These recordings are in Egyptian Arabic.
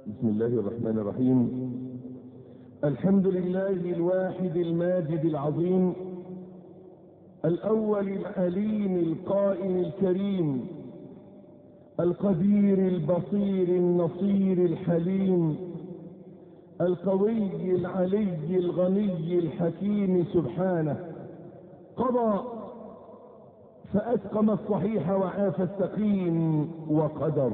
بسم الله الرحمن الرحيم الحمد لله الواحد الماجد العظيم الأول العليم القائم الكريم القدير البصير النصير الحليم القوي العلي الغني الحكيم سبحانه قضى فأسقم الصحيح وعاف السقيم وقدر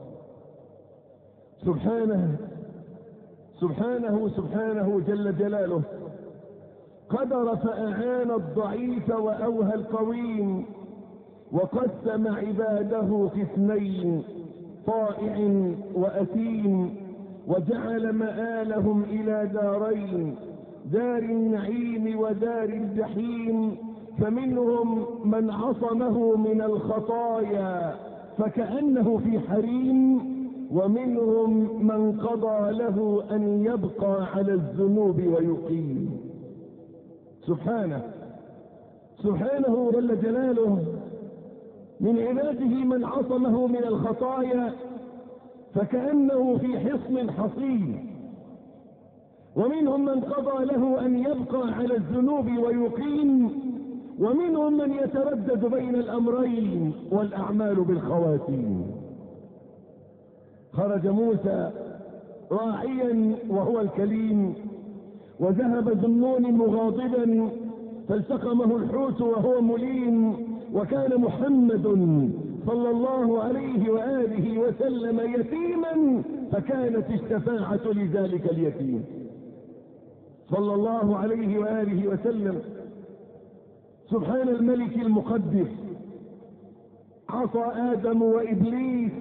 سبحانه سبحانه سبحانه جل جلاله قدر فأعان الضعيف وأوهى القويم وقسم عباده قسمين طائع وأثيم وجعل مآلهم إلى دارين دار النعيم ودار الجحيم فمنهم من عصمه من الخطايا فكأنه في حريم ومنهم من قضى له أن يبقى على الذنوب ويقيم سبحانه سبحانه جل جلاله من عباده من عصمه من الخطايا فكأنه في حصن حصين ومنهم من قضى له أن يبقى على الذنوب ويقيم ومنهم من يتردد بين الأمرين والأعمال بالخواتيم خرج موسى راعيا وهو الكليم وذهب ذنون مغاضبا فالتقمه الحوت وهو مليم وكان محمد صلى الله عليه وآله وسلم يتيما فكانت الشفاعة لذلك اليتيم صلى الله عليه وآله وسلم سبحان الملك المقدس عصى آدم وإبليس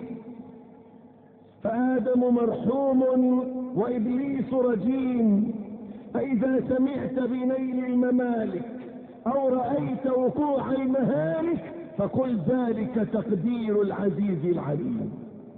فآدم مرحوم وإبليس رجيم فإذا سمعت بنيل الممالك أو رأيت وقوع المهالك فقل ذلك تقدير العزيز العليم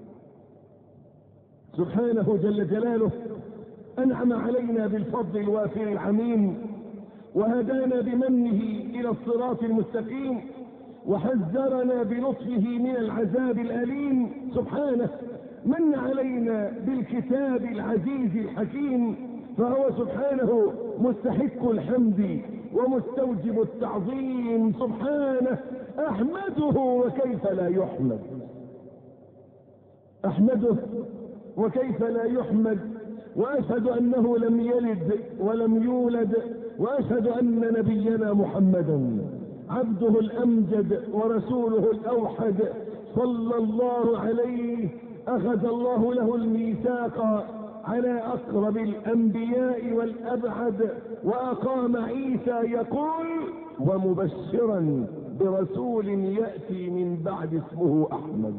سبحانه جل جلاله أنعم علينا بالفضل الوافر العميم وهدانا بمنه إلى الصراط المستقيم وحذرنا بلطفه من العذاب الأليم سبحانه من علينا بالكتاب العزيز الحكيم فهو سبحانه مستحق الحمد ومستوجب التعظيم سبحانه احمده وكيف لا يحمد احمده وكيف لا يحمد واشهد انه لم يلد ولم يولد واشهد ان نبينا محمدا عبده الامجد ورسوله الاوحد صلى الله عليه اخذ الله له الميثاق على اقرب الانبياء والابعد واقام عيسى يقول ومبشرا برسول ياتي من بعد اسمه احمد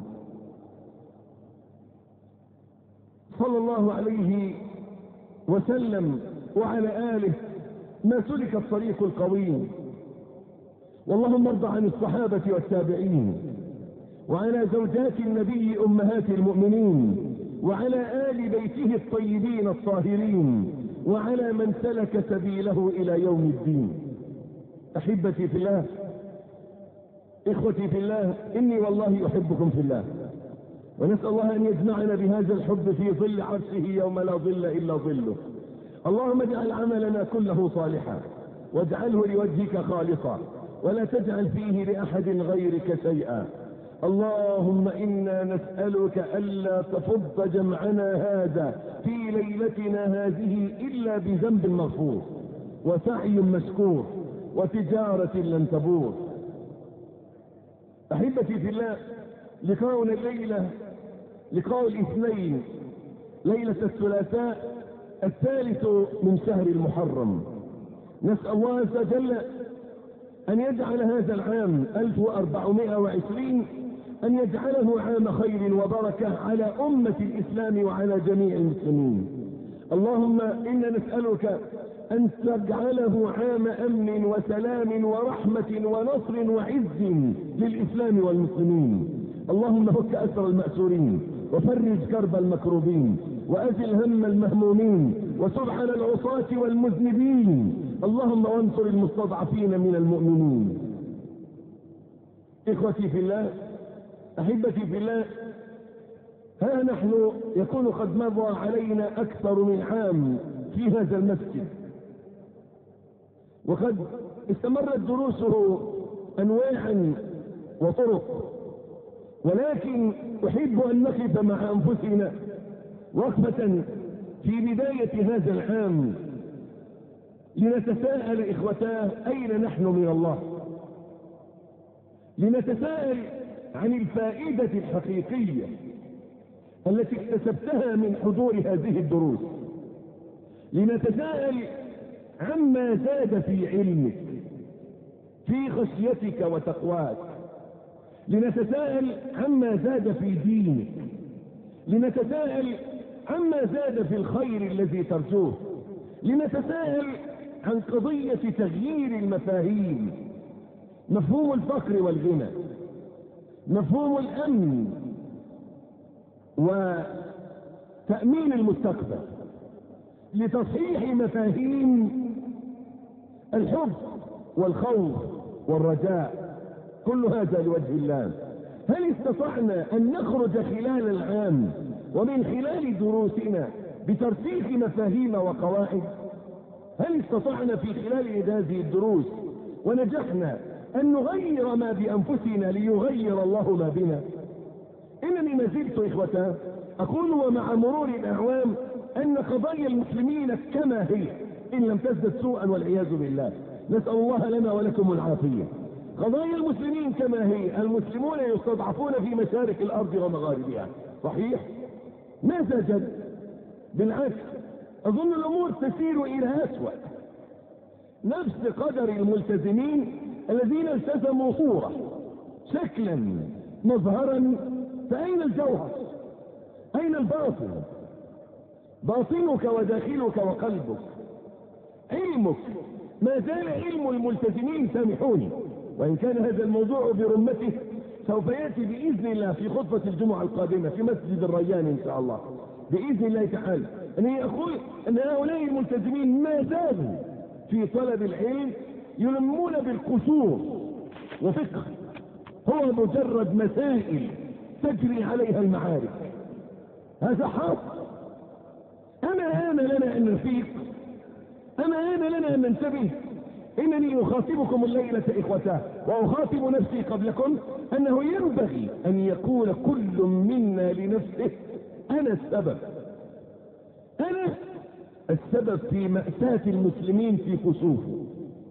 صلى الله عليه وسلم وعلى اله ما سلك الطريق القويم واللهم ارض عن الصحابه والتابعين وعلى زوجات النبي امهات المؤمنين وعلى آل بيته الطيبين الطاهرين وعلى من سلك سبيله إلى يوم الدين أحبتي في الله إخوتي في الله إني والله أحبكم في الله ونسأل الله أن يجمعنا بهذا الحب في ظل عرشه يوم لا ظل إلا ظله اللهم اجعل عملنا كله صالحا واجعله لوجهك خالصا ولا تجعل فيه لأحد غيرك شيئا اللهم إنا نسألك ألا تفض جمعنا هذا في ليلتنا هذه إلا بذنب مغفور وسعي مشكور وتجارة لن تبور أحبتي في الله لقاؤنا الليلة لقاء الاثنين ليلة الثلاثاء الثالث من شهر المحرم نسأل الله عز وجل أن يجعل هذا العام 1420 أن يجعله عام خير وبركة على أمة الإسلام وعلى جميع المسلمين اللهم إنا نسألك أن تجعله عام أمن وسلام ورحمة ونصر وعز للإسلام والمسلمين اللهم فك أسر المأسورين وفرج كرب المكروبين وأزل هم المهمومين وسبحان العصاة والمذنبين اللهم وانصر المستضعفين من المؤمنين إخوتي في الله أحبتي في الله ها نحن يكون قد مضى علينا أكثر من عام في هذا المسجد وقد استمرت دروسه أنواعا وطرق ولكن أحب أن نقف مع أنفسنا وقفة في بداية هذا العام لنتساءل إخوتاه أين نحن من الله لنتساءل عن الفائدة الحقيقية التي اكتسبتها من حضور هذه الدروس لنتساءل عما زاد في علمك في خشيتك وتقواك لنتساءل عما زاد في دينك لنتساءل عما زاد في الخير الذي ترجوه لنتساءل عن قضية تغيير المفاهيم مفهوم الفقر والغنى مفهوم الأمن وتأمين المستقبل لتصحيح مفاهيم الحب والخوف والرجاء كل هذا لوجه الله هل استطعنا أن نخرج خلال العام ومن خلال دروسنا بترسيخ مفاهيم وقواعد هل استطعنا في خلال هذه الدروس ونجحنا أن نغير ما بأنفسنا ليغير الله ما بنا إنني ما زلت إخوتا أقول ومع مرور الأعوام أن قضايا المسلمين كما هي إن لم تزدد سوءا والعياذ بالله نسأل الله لنا ولكم العافية قضايا المسلمين كما هي المسلمون يستضعفون في مشارق الأرض ومغاربها صحيح ما زاد بالعكس أظن الأمور تسير إلى أسوأ نفس قدر الملتزمين الذين التزموا صورة شكلا مظهرا فأين الجوهر أين الباطن باطنك وداخلك وقلبك علمك ما زال علم الملتزمين سامحوني وإن كان هذا الموضوع برمته سوف يأتي بإذن الله في خطبة الجمعة القادمة في مسجد الريان إن شاء الله بإذن الله تعالى أني أقول أن هؤلاء الملتزمين ما زالوا في طلب العلم يلمون بالقصور وفقه هو مجرد مسائل تجري عليها المعارك هذا حق أما آن لنا أن نفيق أما آن لنا أن ننتبه إنني أخاطبكم الليلة إخوتاه وأخاطب نفسي قبلكم أنه ينبغي أن يقول كل منا لنفسه أنا السبب أنا السبب في مأساة المسلمين في كسوفه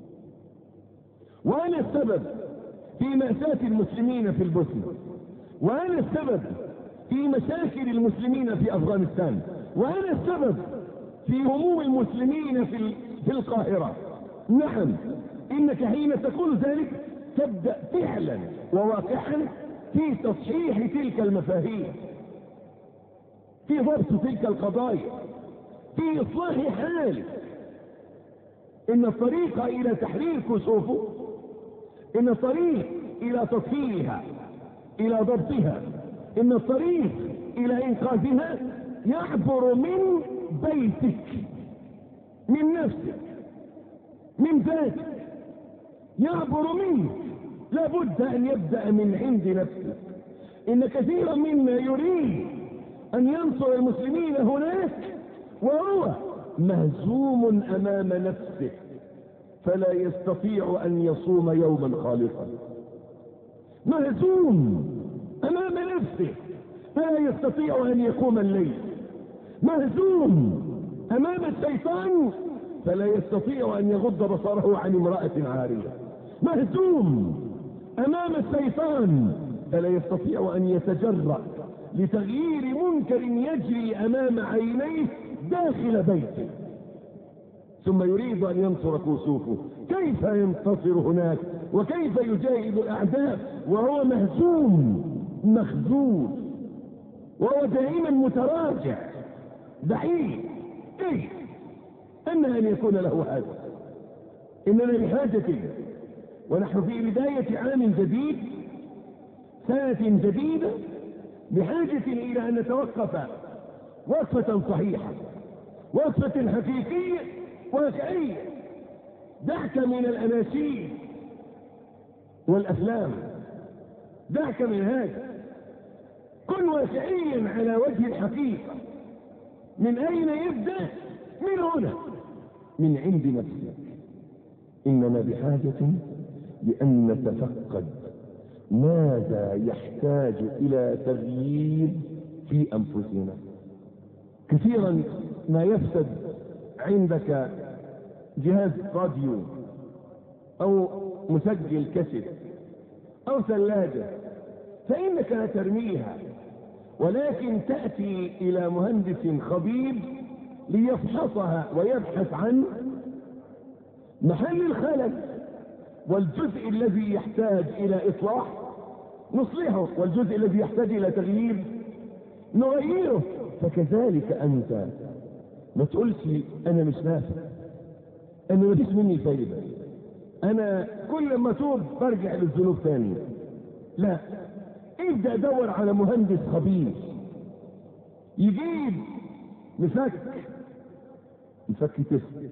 وأنا السبب في مأساة المسلمين في البوسنة وأنا السبب في مشاكل المسلمين في أفغانستان وأنا السبب في هموم المسلمين في في القاهرة نعم إنك حين تقول ذلك تبدأ فعلا وواقعا في تصحيح تلك المفاهيم في ضبط تلك القضايا في إصلاح حالك إن الطريق إلى تحرير كسوفه إن الطريق إلى تطهيرها إلى ضبطها إن الطريق إلى إنقاذها يعبر من بيتك من نفسك من ذاتك يعبر منك لابد أن يبدأ من عند نفسك إن كثيرا منا يريد أن ينصر المسلمين هناك وهو مهزوم أمام نفسه فلا يستطيع أن يصوم يوما خالصا مهزوم أمام نفسه فلا يستطيع أن يقوم الليل مهزوم أمام الشيطان فلا يستطيع أن يغض بصره عن امرأة عارية مهزوم أمام الشيطان فلا يستطيع أن يتجرأ لتغيير منكر يجري أمام عينيه داخل بيته ثم يريد أن ينصر كسوفه كيف ينتصر هناك وكيف يجاهد الأعداء وهو مهزوم مخذول وهو دائما متراجع ضعيف ايه اما ان يكون له هذا اننا بحاجة ونحن في بداية عام جديد سنة جديدة بحاجة الى ان نتوقف وقفة صحيحة وقفة حقيقية واقعية دعك من الاناشيد والافلام دعك من هذا كن واقعيا على وجه الحقيقة من أين يبدأ؟ من هنا من عند نفسك إننا بحاجة لأن نتفقد ماذا يحتاج إلى تغيير في أنفسنا كثيرا ما يفسد عندك جهاز راديو أو مسجل كسر أو ثلاجة فإنك ترميها ولكن تأتي إلى مهندس خبير ليفحصها ويبحث عن محل الخلل والجزء الذي يحتاج إلى إصلاح نصلحه والجزء الذي يحتاج إلى تغيير نغيره فكذلك أنت ما تقولش أنا مش نافع أنا ما فيش مني فايدة أنا كل ما توب برجع للذنوب ثاني لا ابدأ دور على مهندس خبير يجيب مفك مفك تسك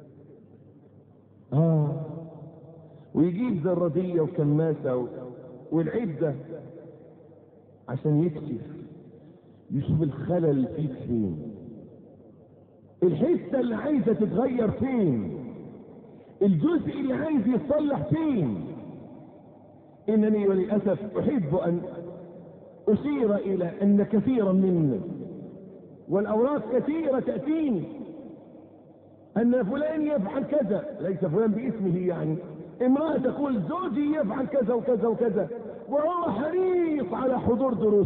اه ويجيب زرادية وكماسة و... والعدة عشان يكشف يشوف الخلل فيك فين الحتة اللي عايزة تتغير فين الجزء اللي عايز يتصلح فين انني وللاسف احب ان اشير الى ان كثيرا منا والاوراق كثيره تاتيني ان فلان يفعل كذا ليس فلان باسمه يعني امراه تقول زوجي يفعل كذا وكذا وكذا وهو حريص على حضور دروس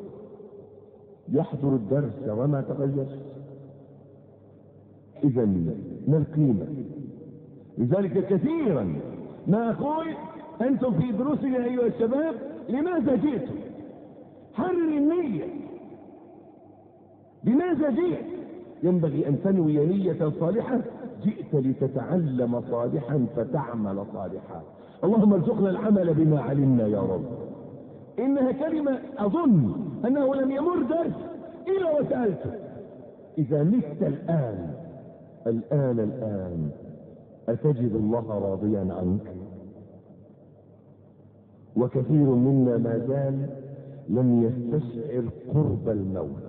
يحضر الدرس وما تغير اذا ما القيمه لذلك كثيرا ما اقول انتم في دروسنا ايها الشباب لماذا جئتم حرر النية لماذا جئت ينبغي ان تنوي نية صالحة جئت لتتعلم صالحا فتعمل صالحا اللهم ارزقنا العمل بما علمنا يا رب انها كلمة اظن انه لم يمر درس الا وسألته اذا مت الان الان الان اتجد الله راضيا عنك وكثير منا ما زال لم يستشعر قرب الموت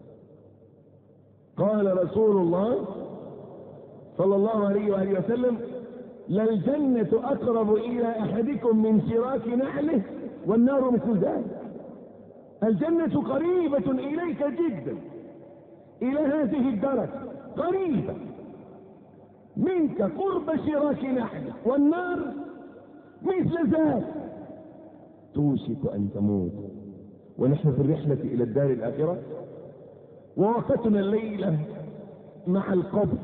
قال رسول الله صلى الله عليه وآله وسلم للجنة أقرب إلى أحدكم من شراك نعله والنار مثل ذلك الجنة قريبة إليك جدا إلى هذه الدرجة قريبة منك قرب شراك نحله والنار مثل ذلك توشك أن تموت ونحن في الرحلة إلى الدار الآخرة ووقتنا الليلة مع القبر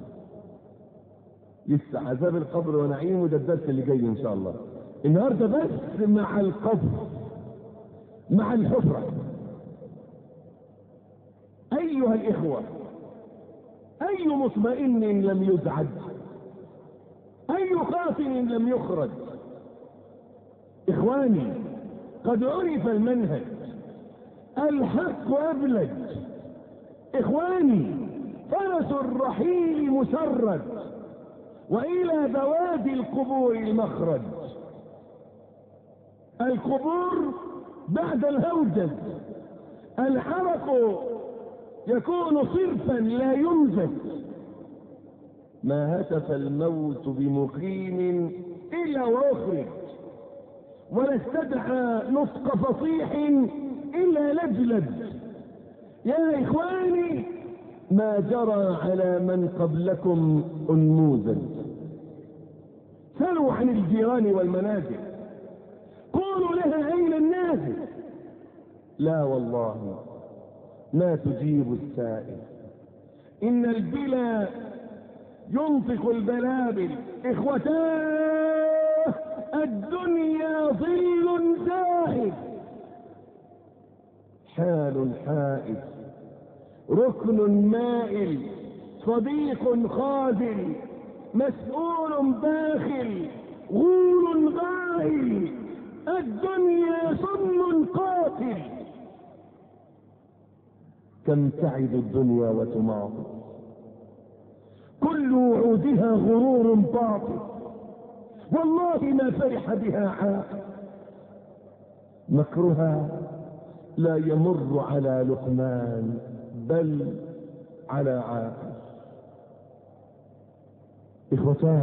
لسه عذاب القبر ونعيمه ده الدرس اللي جاي إن شاء الله النهارده بس مع القبر مع الحفرة أيها الإخوة أي مطمئن لم يزعج أي خاطن لم يخرج إخواني قد عرف المنهج الحق أبلج إخواني فرس الرحيل مسرد وإلى بوادي القبور المخرج القبور بعد الهوجج الحرق يكون صرفا لا يمزج ما هتف الموت بمقيم إلا وأخرج ولا استدعى نطق فصيح إلا لجلج يا إخواني ما جرى على من قبلكم أنموذج سلوا عن الجيران والمنازل قولوا لها أين النازل لا والله ما تجيب السائل إن البلا ينطق البلابل إخوتاه الدنيا ظل زاهد حال حائز ركن مائل صديق خاذل مسؤول باخل غول غائل الدنيا سم قاتل كم تعد الدنيا وتماطل كل وعودها غرور باطل والله ما فرح بها عاقل مكرها لا يمر على لقمان بل على عاقل إخوتاه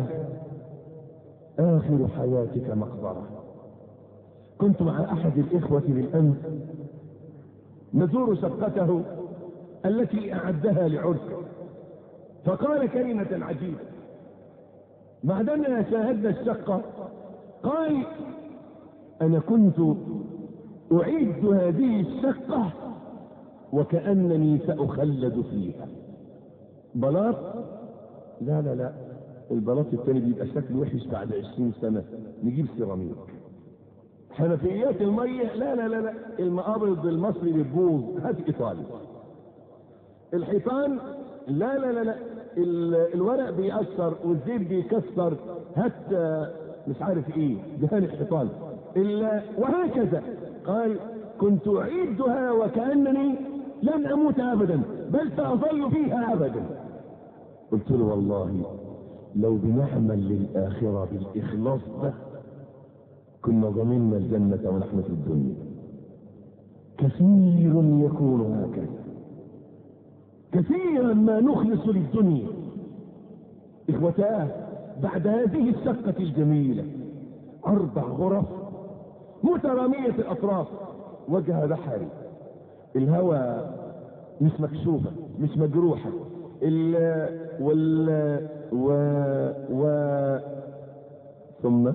آخر حياتك مقبرة كنت مع أحد الإخوة بالأمس نزور شقته التي أعدها لعرسه فقال كلمة عجيبة بعدما شاهدنا الشقة قال أنا كنت أعد هذه الشقة وكأنني سأخلد فيها بلاط لا لا لا البلاط التاني بيبقى شكله وحش بعد عشرين سنة نجيب سيراميك حنفيات المية لا لا لا لا المقابض المصري بتبوظ هات ايطالي الحيطان لا لا لا لا الورق بيأثر والزيت بيكسر هات مش عارف ايه دهان الحيطان وهكذا قال كنت اعيدها وكأنني لن اموت ابدا بل ساظل فيها ابدا قلت له والله لو بنعمل للآخرة بالإخلاص ده كنا ضمننا الجنة ونحن في الدنيا كثير يكون هكذا كثيرا ما نخلص للدنيا إخوتاه بعد هذه الشقة الجميلة أربع غرف مترامية الأطراف وجه بحري الهواء مش مكشوفة مش مجروحة ال وال و و ثم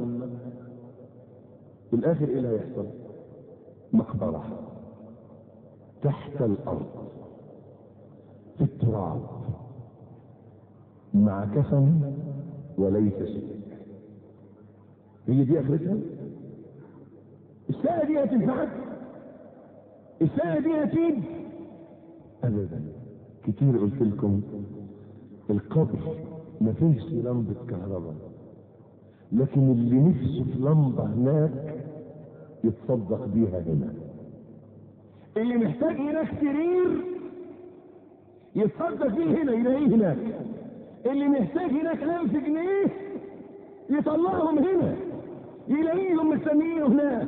في الاخر ايه اللي هيحصل مقبرة تحت الارض في التراب مع كفن وليس شيء هي دي اخرتها الساعة دي هتنفعك الساعة دي هتفيد ابدا كتير قلت لكم القبر ما فيش لمبة كهرباء لكن اللي نفسه في لمبة هناك يتصدق بيها هنا اللي محتاج هناك سرير يتصدق بيه هنا يلاقيه هناك اللي محتاج هناك ألف جنيه يطلعهم هنا يلاقيهم مستنيين هناك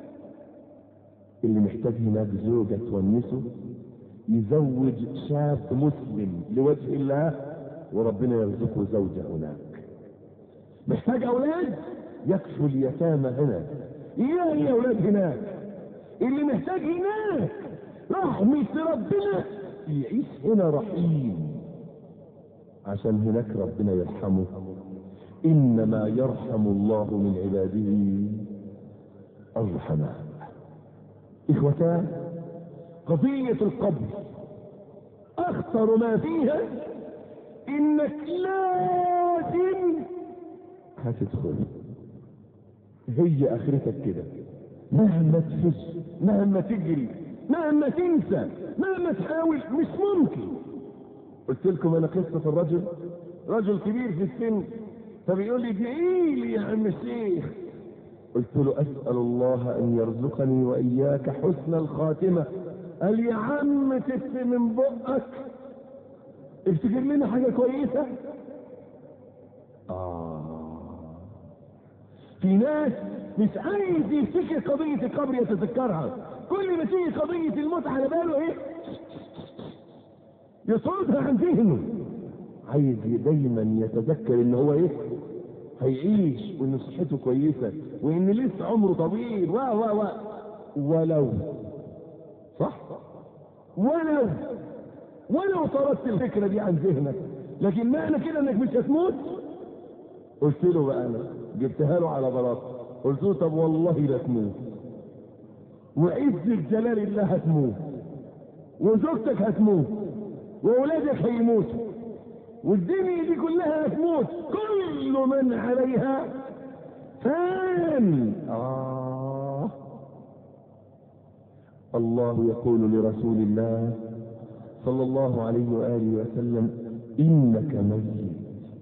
اللي محتاج هناك زوجة تونسه يزوج شاب مسلم لوجه الله وربنا يرزقه زوجة هناك محتاج اولاد يكفوا اليتامى هنا يلاقي اولاد هناك اللي محتاج هناك رحمة ربنا يعيش هنا رحيم عشان هناك ربنا يرحمه انما يرحم الله من عباده الرحماء اخوتان قضية القبر اخطر ما فيها انك لازم هتدخل هي اخرتك كده مهما تفز مهما تجري مهما تنسى مهما تحاول مش ممكن قلت لكم انا قصة الرجل رجل كبير في السن فبيقول لي ادعي لي يا عم الشيخ قلت له اسأل الله ان يرزقني واياك حسن الخاتمة قال يا عم تف من بقك افتكر لنا حاجة كويسة آه في ناس مش عايز يفتكر قضية القبر يتذكرها كل ما تيجي قضية الموت على باله ايه يصردها عن ذهنه عايز دايما يتذكر ان هو ايه هيعيش وان صحته كويسة وان لسه عمره طويل و و و ولو صح ولو ولو طردت الفكرة دي عن ذهنك لكن معنى كده انك مش هتموت قلت له بقى انا جبتها له على بلاط قلت له طب والله لا تموت وعزة جلال الله هتموت وزوجتك هتموت واولادك هيموتوا والدنيا دي كلها هتموت كل من عليها فان آه الله يقول لرسول الله صلى الله عليه وآله وسلم إنك ميت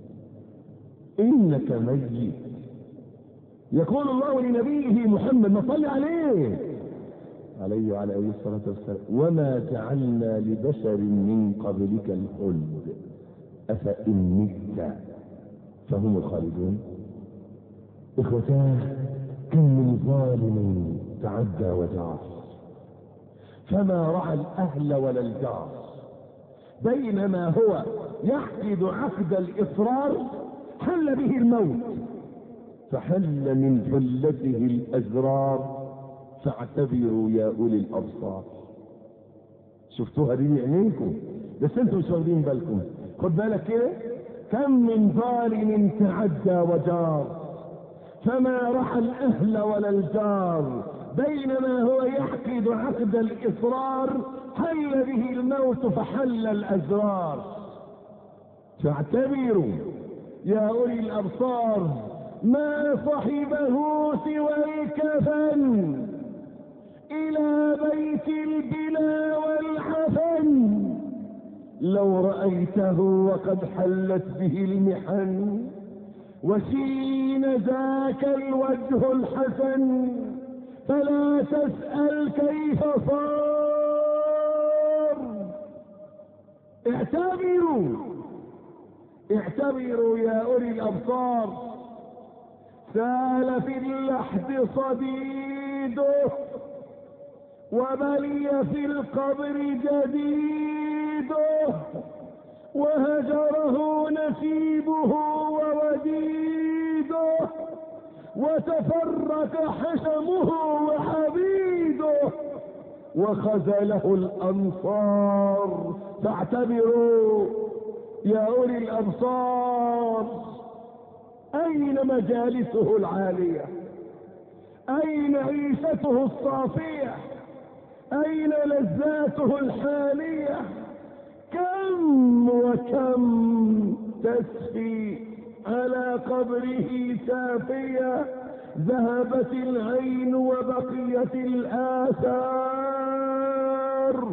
إنك ميت يقول الله لنبيه محمد ما صلي عليه عليه وعلى آله الصلاة والسلام وما جعلنا لبشر من قبلك الخلد أفإن مت فهم الخالدون إخوتاه كم من ظالم تعدى وجعص فما رعى الأهل ولا الجار بينما هو يعقد عقد الإصرار حل به الموت فحل من حلته الأزرار فاعتبروا يا أولي الأبصار شفتوها دي بعينيكم بس انتم مش واخدين بالكم خد بالك كده كم من ظالم تعدى وجار فما رحى الاهل ولا الجار بينما هو يعقد عقد الاصرار حل به الموت فحل الازرار فاعتبروا يا اولي الابصار ما صحبه سوى الكفن الى بيت البلا والعفن لو رأيته وقد حلت به المحن وشين ذاك الوجه الحسن فلا تسأل كيف صار اعتبروا اعتبروا يا أولي الأبصار سال في اللحد صديده وبلي في القبر جديده وهجره نسيبه ووديده وتفرق حشمه وحبيده وخذله الأنصار فاعتبروا يا أولي الأبصار أين مجالسه العالية أين عيشته الصافية أين لذاته الحالية كم وكم تسفي على قبره سافية ذهبت العين وبقيت الآثار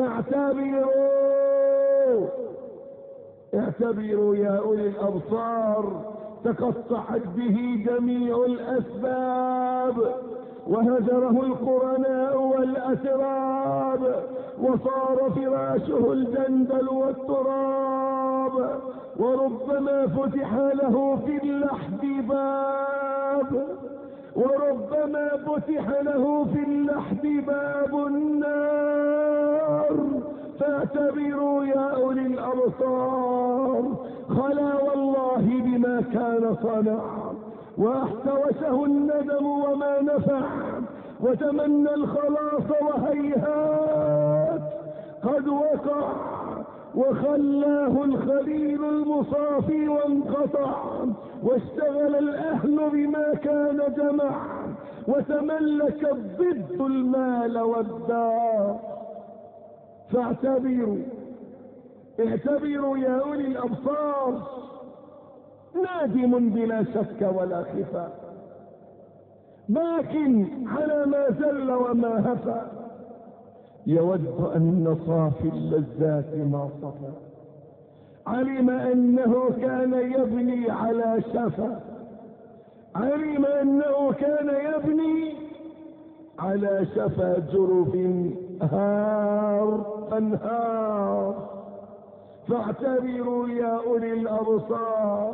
فاعتبروا اعتبروا يا أولي الأبصار تقطعت به جميع الأسباب وهجره القرناء والأسراب وصار فراشه الجندل والتراب وربما فتح له في اللحد باب وربما فتح له في اللحد باب النار فاعتبروا يا أولي الأبصار خلا والله بما كان صنع واحتوشه الندم وما نفع وتمنى الخلاص وهيهات قد وقع وخلاه الخليل المصافي وانقطع واشتغل الاهل بما كان جمع وتملك الضد المال والدار فاعتبروا اعتبروا يا اولي الابصار نادم بلا شك ولا خفاء باك على ما زل وما هفى يود ان صافي اللذات ما صفى علم انه كان يبني على شفا علم انه كان يبني على شفا جرف هار انهار فاعتبروا يا اولي الابصار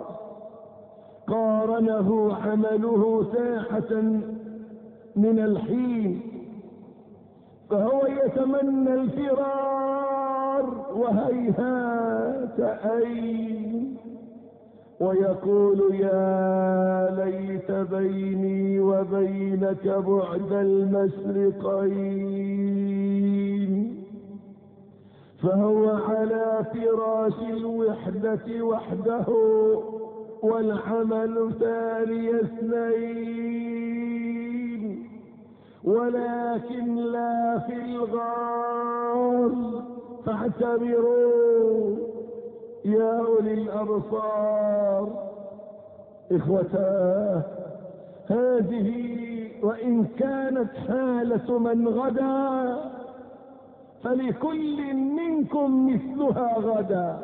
قارنه عمله ساحة من الحين فهو يتمنى الفرار وهيهات أين ويقول يا ليت بيني وبينك بعد المشرقين فهو على فراش الوحدة وحده والعمل ثاني اثنين ولكن لا في الغار فاعتبروا يا اولي الابصار اخوتاه هذه وان كانت حالة من غدا فلكل منكم مثلها غدا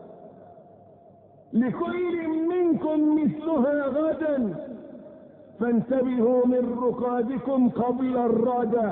لكل منكم مثلها غدا فانتبهوا من رقادكم قبل الردى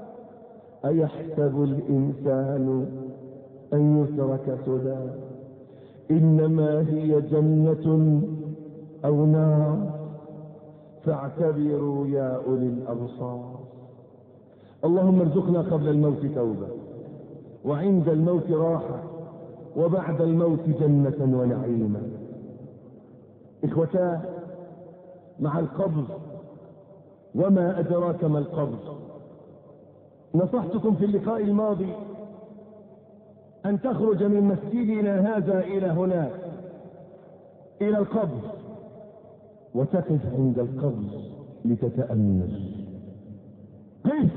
أيحسب الإنسان أن يترك سدى إنما هي جنة أو نار فاعتبروا يا أولي الأبصار اللهم ارزقنا قبل الموت توبة وعند الموت راحة وبعد الموت جنة ونعيما إخوتاه مع القبر وما أدراك ما القبر نصحتكم في اللقاء الماضي أن تخرج من مسجدنا هذا إلى هناك إلى القبر وتقف عند القبر لتتأمل قف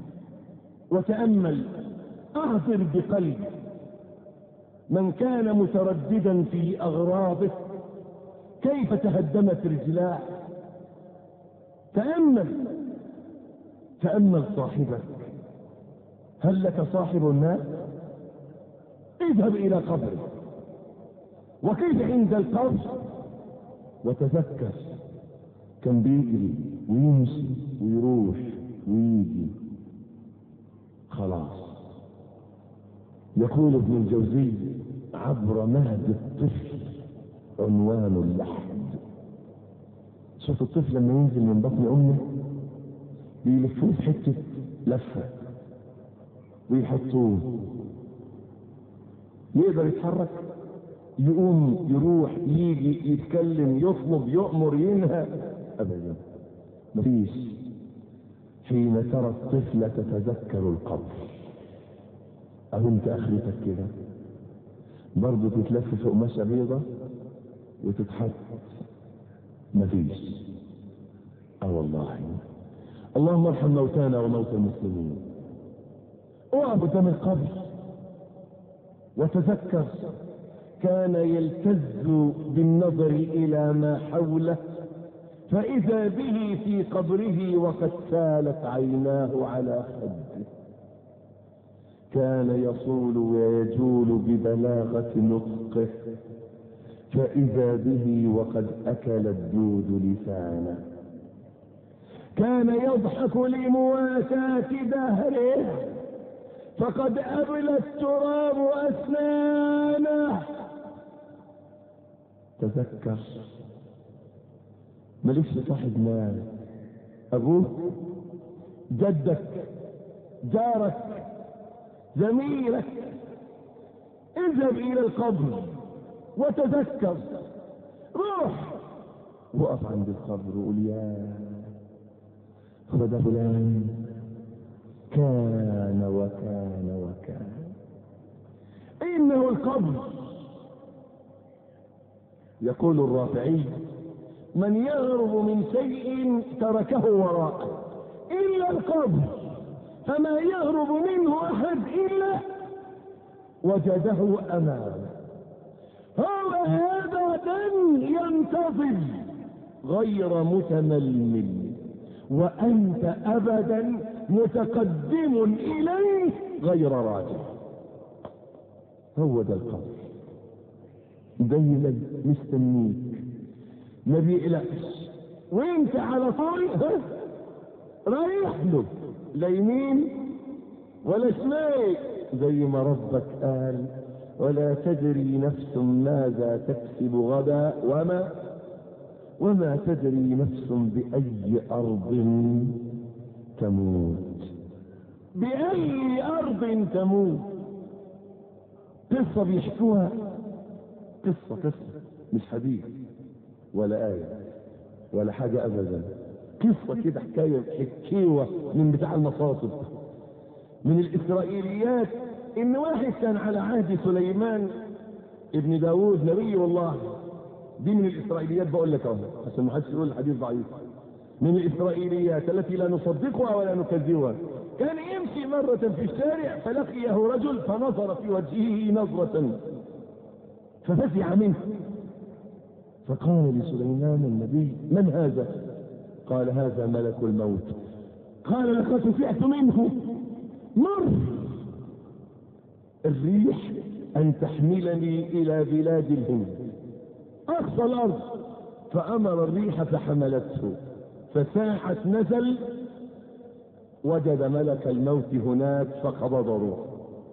وتأمل أعصر بقلبك من كان مترددا في أغراضه كيف تهدمت رجلاه تأمل تأمل صاحبك هل لك صاحب الناس اذهب إلى قبره وكيف عند القبر وتذكر كان بيجري ويمشي ويروح ويجي خلاص يقول ابن الجوزي عبر مهد الطفل عنوان اللحد شوف الطفل لما ينزل من بطن امه بيلفوه في حته لفه ويحطوه يقدر يتحرك يقوم يروح يجي يتكلم يطلب يؤمر ينهى ابدا مفيش حين ترى الطفل تتذكر القبر او انت اخرتك كده برضه تتلف في قماشه بيضه وتتحط مفيش اه والله اللهم ارحم موتانا وموتى المسلمين اقف قدام القبر وتذكر كان يلتز بالنظر الى ما حوله فاذا به في قبره وقد سالت عيناه على خده كان يصول ويجول ببلاغه نطقه فإذا به وقد أكل الدود لسانه كان يضحك لمواساة دهره فقد أبلى التراب أسنانه تذكر مالكش صاحب مال أبوك جدك جارك زميلك اذهب إلى القبر وتذكر روح وقف عند القبر وقول يا خد فلان كان وكان وكان انه القبر يقول الرافعي من يهرب من شيء تركه وراءه الا القبر فما يهرب منه احد الا وجده امامه هو ابدا ينتظر غير متململ وانت ابدا متقدم اليه غير راجع هو ده القبر دايما مستنيك ما بيقلقش وانت على طول رايح له لا يمين ولا شمال زي ما ربك قال ولا تدري نفس ماذا تكسب غدا وما وما تدري نفس بأي أرض تموت بأي أرض تموت قصة بيحكوها قصة قصة مش حديث ولا آية ولا حاجة أبدا قصة كده حكاية حكيوة من بتاع المصاصب من الإسرائيليات إن واحد كان على عهد سليمان ابن داوود نبي والله دي من الإسرائيليات بقول لك أهو عشان ما حدش يقول الحديث ضعيف من الإسرائيليات التي لا نصدقها ولا نكذبها كان يمشي مرة في الشارع فلقيه رجل فنظر في وجهه نظرة ففزع منه فقال لسليمان النبي من هذا قال هذا ملك الموت قال لقد فزعت منه مر الريح ان تحملني الى بلاد الهند اقصى الارض فامر الريح فحملته فساحة نزل وجد ملك الموت هناك فقبض روحه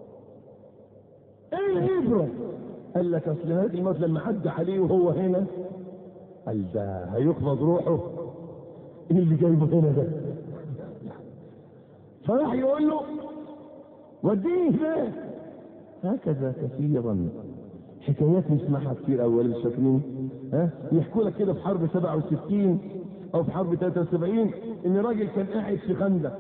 ايه العبرة قال لك اصل ملك الموت لما حد عليه وهو هنا قال ده هيقبض روحه ايه اللي جايبه هنا ده فراح يقول له وديني هناك هكذا كثيرا حكايات نسمعها كتير اول مش فاكرين ها يحكوا لك كده في حرب 67 او في حرب 73 ان راجل كان قاعد في خندق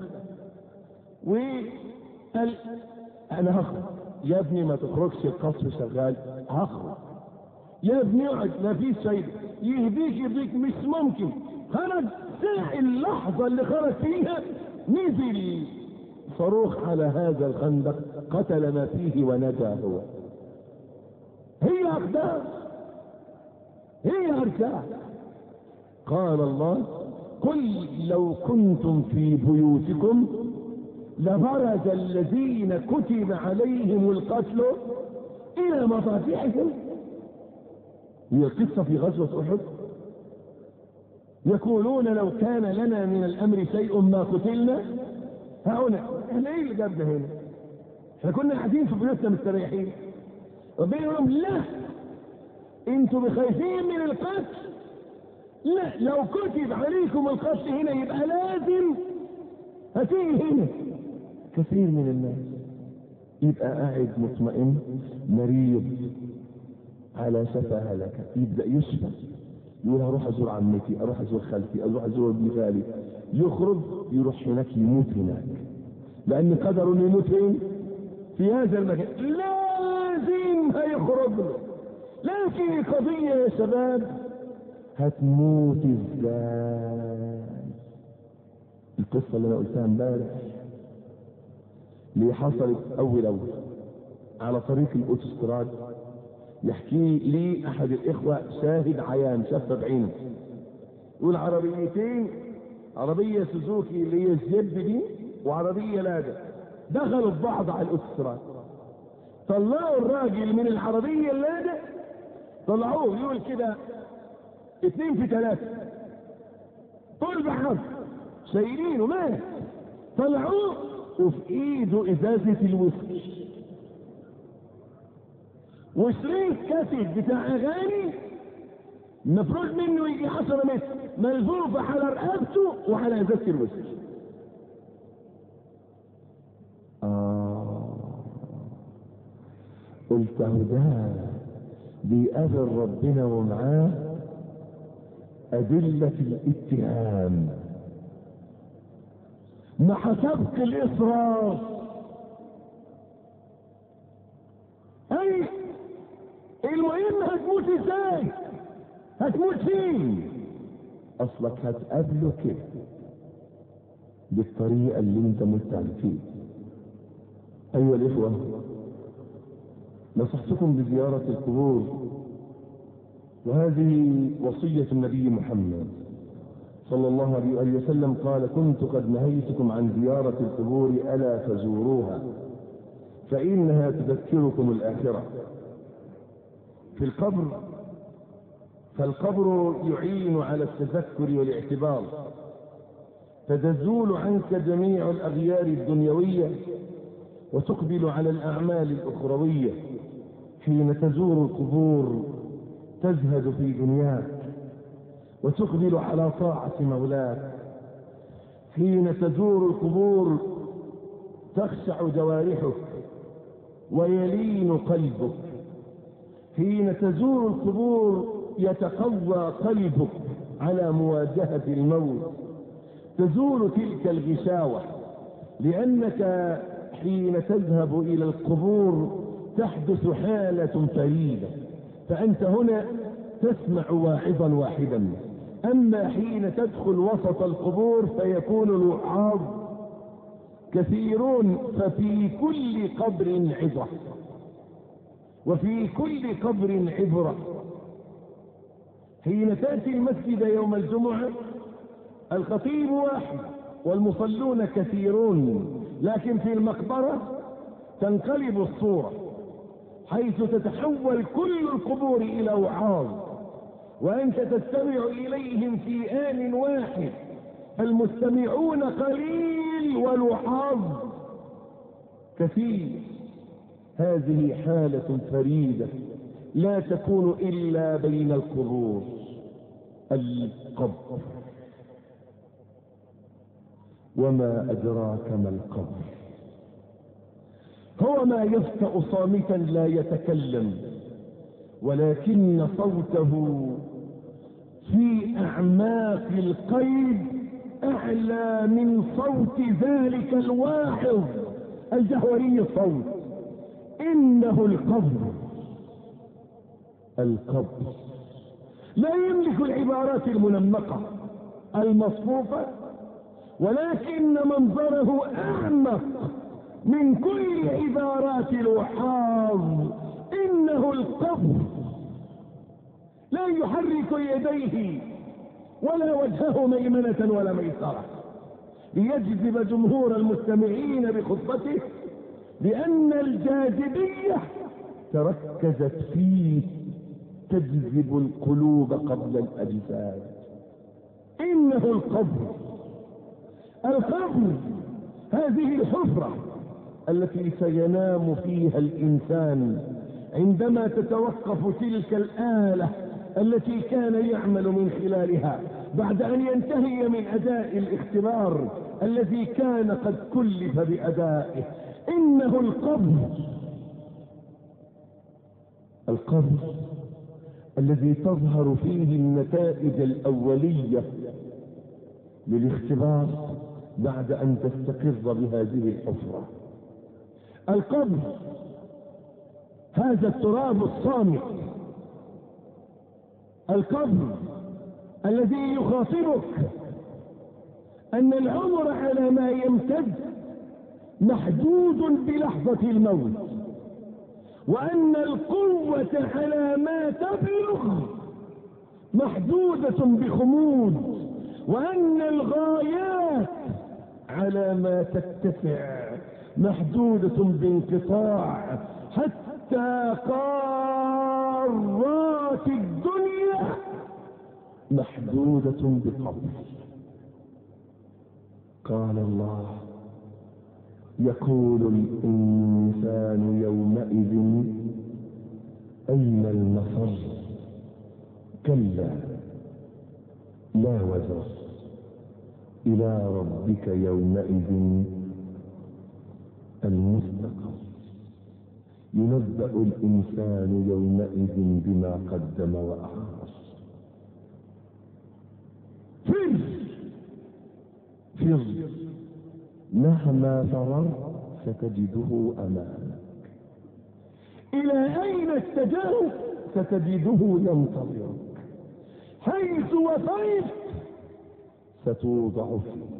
وقال انا هخرج يا ابني ما تخرجش القصر شغال هخرج يا ابني اقعد ما فيش فايده يهديك يهديك مش ممكن خرج ساعة اللحظة اللي خرج فيها نزل صاروخ على هذا الخندق قتل ما فيه ونجا هو هي أقدار هي أركان قال الله قل لو كنتم في بيوتكم لبرز الذين كتب عليهم القتل إلى مضاجعهم هي القصة في غزوة أحد يقولون لو كان لنا من الأمر شيء ما قتلنا هنا احنا ايه اللي جابنا هنا احنا كنا قاعدين في بيوتنا مستريحين ربنا يقول لهم لا انتوا بخايفين من القتل لا لو كتب عليكم القتل هنا يبقى لازم هتيجي هنا كثير من الناس يبقى قاعد مطمئن مريض على شفا هلكة يبدأ يشفى يقول اروح ازور عمتي اروح ازور خالتي اروح ازور ابن خالي يخرج يروح هناك يموت هناك لان قدر انه يموت فين في هذا المكان لازم هيخرج له لكن القضية يا شباب هتموت ازاي القصة اللي انا قلتها امبارح اللي حصلت اول اول على طريق الاوتوستراد يحكي لي احد الاخوة شاهد عيان شاف بعينه يقول عربيتين عربية سوزوكي اللي هي الجيب دي وعربية لادا دخلوا في بعض على الاوتوستراد طلعوا الراجل من العربية اللادا طلعوه يقول كده اتنين في ثلاثة طول بحر شايلينه مات طلعوه وفي ايده ازازة الويسكي وشريط كاسيت بتاع اغاني مفروض منه يجي 10 متر ملفوف على رقبته وعلى ازازة الويسكي آه قلت اهو ده بيقابل ربنا ومعاه أدلة الاتهام مع سبق الإصرار أي المهم هتموت ازاي هتموت فين اصلك هتقابله كده بالطريقة اللي انت مت فيه ايها الاخوة نصحتكم بزيارة القبور وهذه وصية النبي محمد صلى الله عليه وسلم قال كنت قد نهيتكم عن زيارة القبور ألا فزوروها فإنها تذكركم الآخرة في القبر فالقبر يعين على التذكر والاعتبار فتزول عنك جميع الأغيار الدنيوية وتقبل على الأعمال الأخروية حين تزور القبور تزهد في دنياك وتقبل على طاعة مولاك حين تزور القبور تخشع جوارحك ويلين قلبك حين تزور القبور يتقوى قلبك على مواجهة الموت تزول تلك الغشاوة لأنك حين تذهب إلى القبور تحدث حالة فريدة فأنت هنا تسمع واعظا واحدا أما حين تدخل وسط القبور فيكون الوعاظ كثيرون ففي كل قبر عظة وفي كل قبر عبرة حين تأتي المسجد يوم الجمعة الخطيب واحد والمصلون كثيرون لكن في المقبرة تنقلب الصورة حيث تتحول كل القبور إلى وعاظ وأنت تستمع إليهم في آن واحد المستمعون قليل والوعاظ كثير هذه حالة فريدة لا تكون إلا بين القبور القبر وما أدراك ما القبر هو ما يفتأ صامتا لا يتكلم ولكن صوته في أعماق القيد أعلى من صوت ذلك الواحظ الجهوري الصوت إنه القبر القبر لا يملك العبارات المنمقة المصفوفة ولكن منظره أعمق من كل عبارات الوحاظ إنه القبر لا يحرك يديه ولا وجهه ميمنة ولا ميسرة ليجذب جمهور المستمعين بخطبته لأن الجاذبية تركزت فيه تجذب القلوب قبل الأجساد إنه القبر القبر هذه الحفرة التي سينام فيها الإنسان عندما تتوقف تلك الآلة التي كان يعمل من خلالها بعد أن ينتهي من أداء الاختبار الذي كان قد كلف بأدائه إنه القبر القبر الذي تظهر فيه النتائج الأولية للاختبار بعد أن تستقر بهذه الحفرة القبر هذا التراب الصامت القبر الذي يخاطبك أن العمر على ما يمتد محدود بلحظة الموت وأن القوة على ما تبلغ محدودة بخمود وأن الغايات على ما تتسع محدودة بانقطاع حتى قارات الدنيا محدودة بقبر قال الله يقول الإنسان يومئذ أين المفر كلا لا وزر إلى ربك يومئذ المستقر ينبأ الإنسان يومئذ بما قدم وأخر فر فر مهما فررت ستجده أمامك إلى أين اتجهت ستجده ينتظرك حيث وفيت ستوضع فيه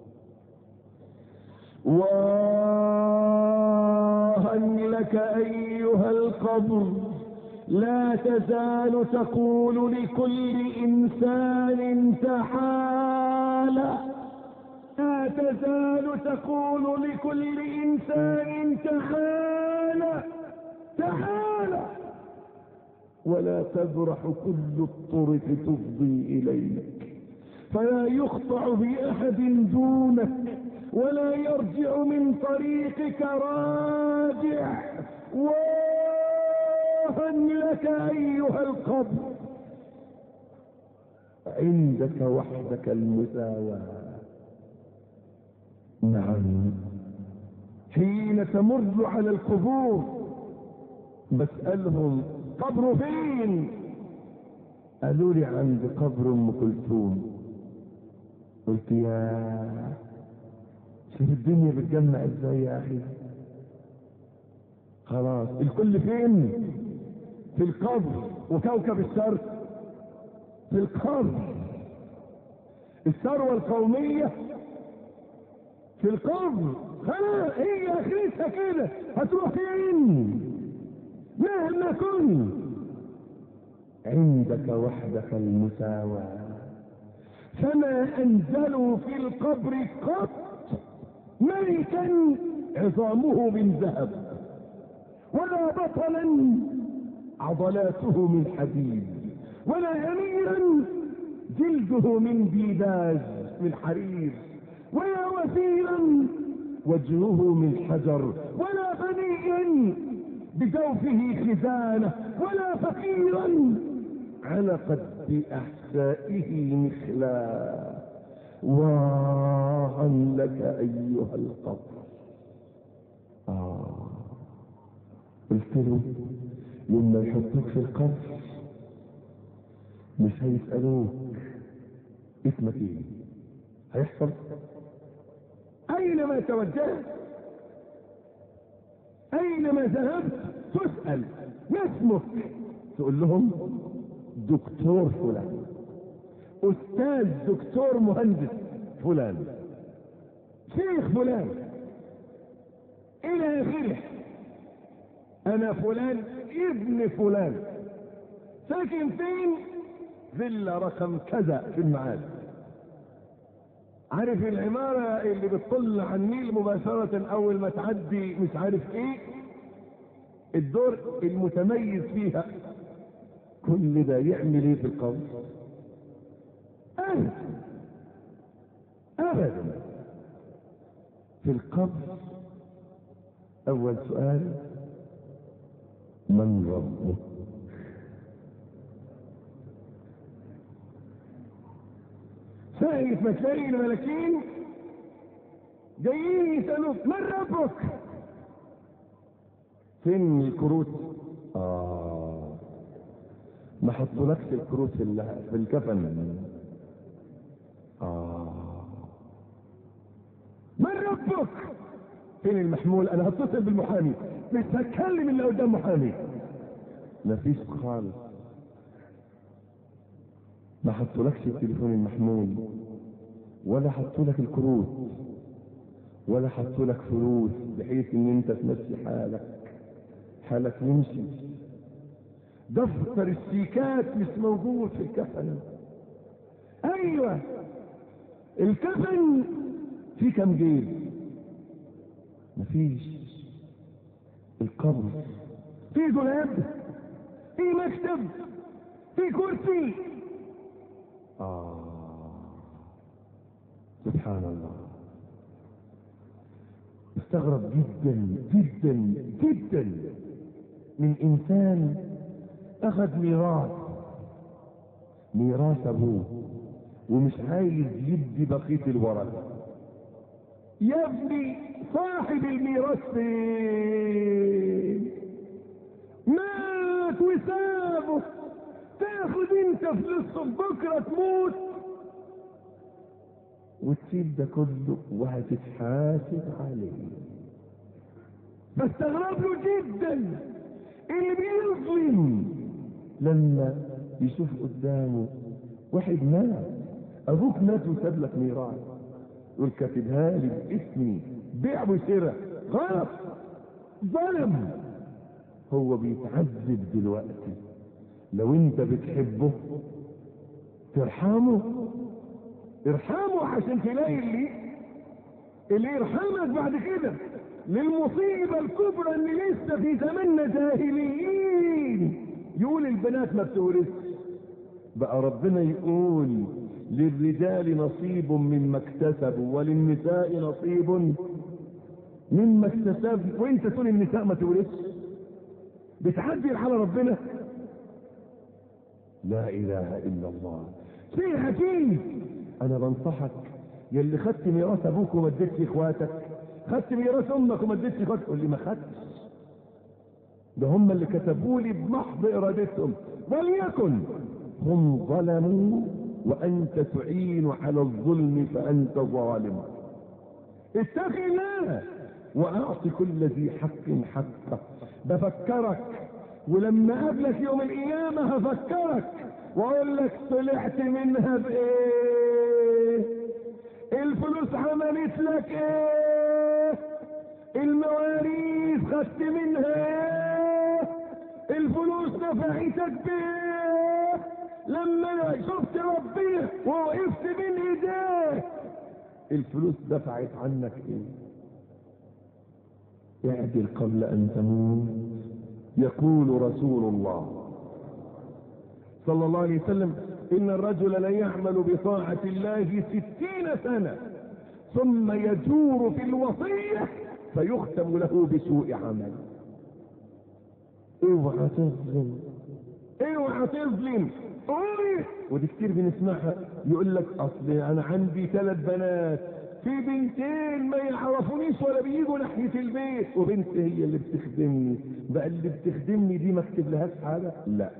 واها لك أيها القبر لا تزال تقول لكل إنسان تعالى لا تزال تقول لكل إنسان تعالى تعالى ولا تبرح كل الطرق تفضي إليك فلا يقطع بأحد دونك ولا يرجع من طريقك راجع واها لك أيها القبر عندك وحدك المساواة نعم حين تمر على القبور بسألهم قبر فين قالوا لي عند قبر ام كلثوم قلت يا شوف الدنيا بتجمع ازاي يا اخي خلاص الكل فين في القبر وكوكب الشرق في القبر الثروة القومية في القبر خلاص هي اخرتها كده هتروح فين مهما كنت عندك وحدك المساواة فما انزلوا في القبر قط ملكا عظامه من ذهب ولا بطلا عضلاته من حديد ولا اميرا جلده من ديباج من حرير ولا وزيرا وجهه من حجر ولا غنيا بجوفه خزانة ولا فقيرا علقت بأحسائه مخلا واها لك ايها القبر آه. قلت له لما يحطوك في القبر مش هيسألوك اسمك ايه هيحصل اينما توجهت اينما ذهبت تسأل ما اسمك تقول لهم دكتور فلان استاذ دكتور مهندس فلان شيخ فلان الى اخره انا فلان ابن فلان ساكن فين فيلا رقم كذا في المعاد عارف العمارة اللي بتطل على النيل مباشرة اول ما تعدي مش عارف ايه الدور المتميز فيها كل ده يعمل ايه في القبر ابدا ابدا في القبر اول سؤال من ربك ساعة ما تلاقي الملكين جايين يسألوك من ربك فين الكروت اه ما حطولكش الكروت في ال- في الكفن اه من ربك فين المحمول انا هتصل بالمحامي مش هتكلم الا قدام محامي مفيش خالص ما حطولكش التليفون المحمول ولا حطولك الكروت ولا حطولك فلوس بحيث ان انت تمشي حالك حالك يمشي دفتر السيكات مش موجود في الكفن ايوه الكفن في كم جيب مفيش القبر في دولاب في مكتب في كرسي آه سبحان الله استغرب جدا جدا جدا من انسان اخذ ميراث ميراث ابوه ومش عايز يدي بقيه الورثه يا ابني صاحب الميراث فين مات وسابه تاخد انت فلوسه بكره تموت وتسيب ده كله وهتتحاسب عليه بستغرب له جدا اللي بيظلم لما يشوف قدامه واحد مات ابوك مات وساب لك ميراث يقول كاتبها لي باسمي بيع وشراء غلط ظلم هو بيتعذب دلوقتي لو انت بتحبه ترحمه ارحمه عشان تلاقي اللي اللي يرحمك بعد كده للمصيبة الكبرى ان لسه في زماننا جاهليين يقول البنات ما بتورثش بقى ربنا يقول للرجال نصيب مما اكتسبوا وللنساء نصيب مما اكتسبوا وانت تقول النساء ما تورثش بتعدل على ربنا لا اله الا الله شيء عجيب انا بنصحك يا اللي خدت ميراث ابوك وما اديتش اخواتك خدت ميراث امك وما اديتش اخواتك قول لي ما خدتش ده هم اللي كتبوا لي بمحض ارادتهم وليكن هم ظلموا وانت تعين على الظلم فانت ظالم اتق الله واعط كل ذي حق حقه بفكرك ولما اقابلك يوم القيامه هفكرك واقول لك طلعت منها بايه الفلوس عملت لك ايه المواريث خدت منها ايه الفلوس نفعتك بايه لما شفت ربنا ووقفت بين ايديه الفلوس دفعت عنك ايه اعدل قبل ان تموت يقول رسول الله صلى الله عليه وسلم ان الرجل ليعمل بطاعة الله ستين سنة ثم يجور في الوصية فيختم له بسوء عمل اوعى تظلم اوعى تظلم قولي ودي كتير بنسمعها يقول لك اصل انا عندي ثلاث بنات في بنتين ما يعرفونيش ولا بيجوا ناحيه البيت وبنت هي اللي بتخدمني بقى اللي بتخدمني دي ما اكتب لهاش حاجه لا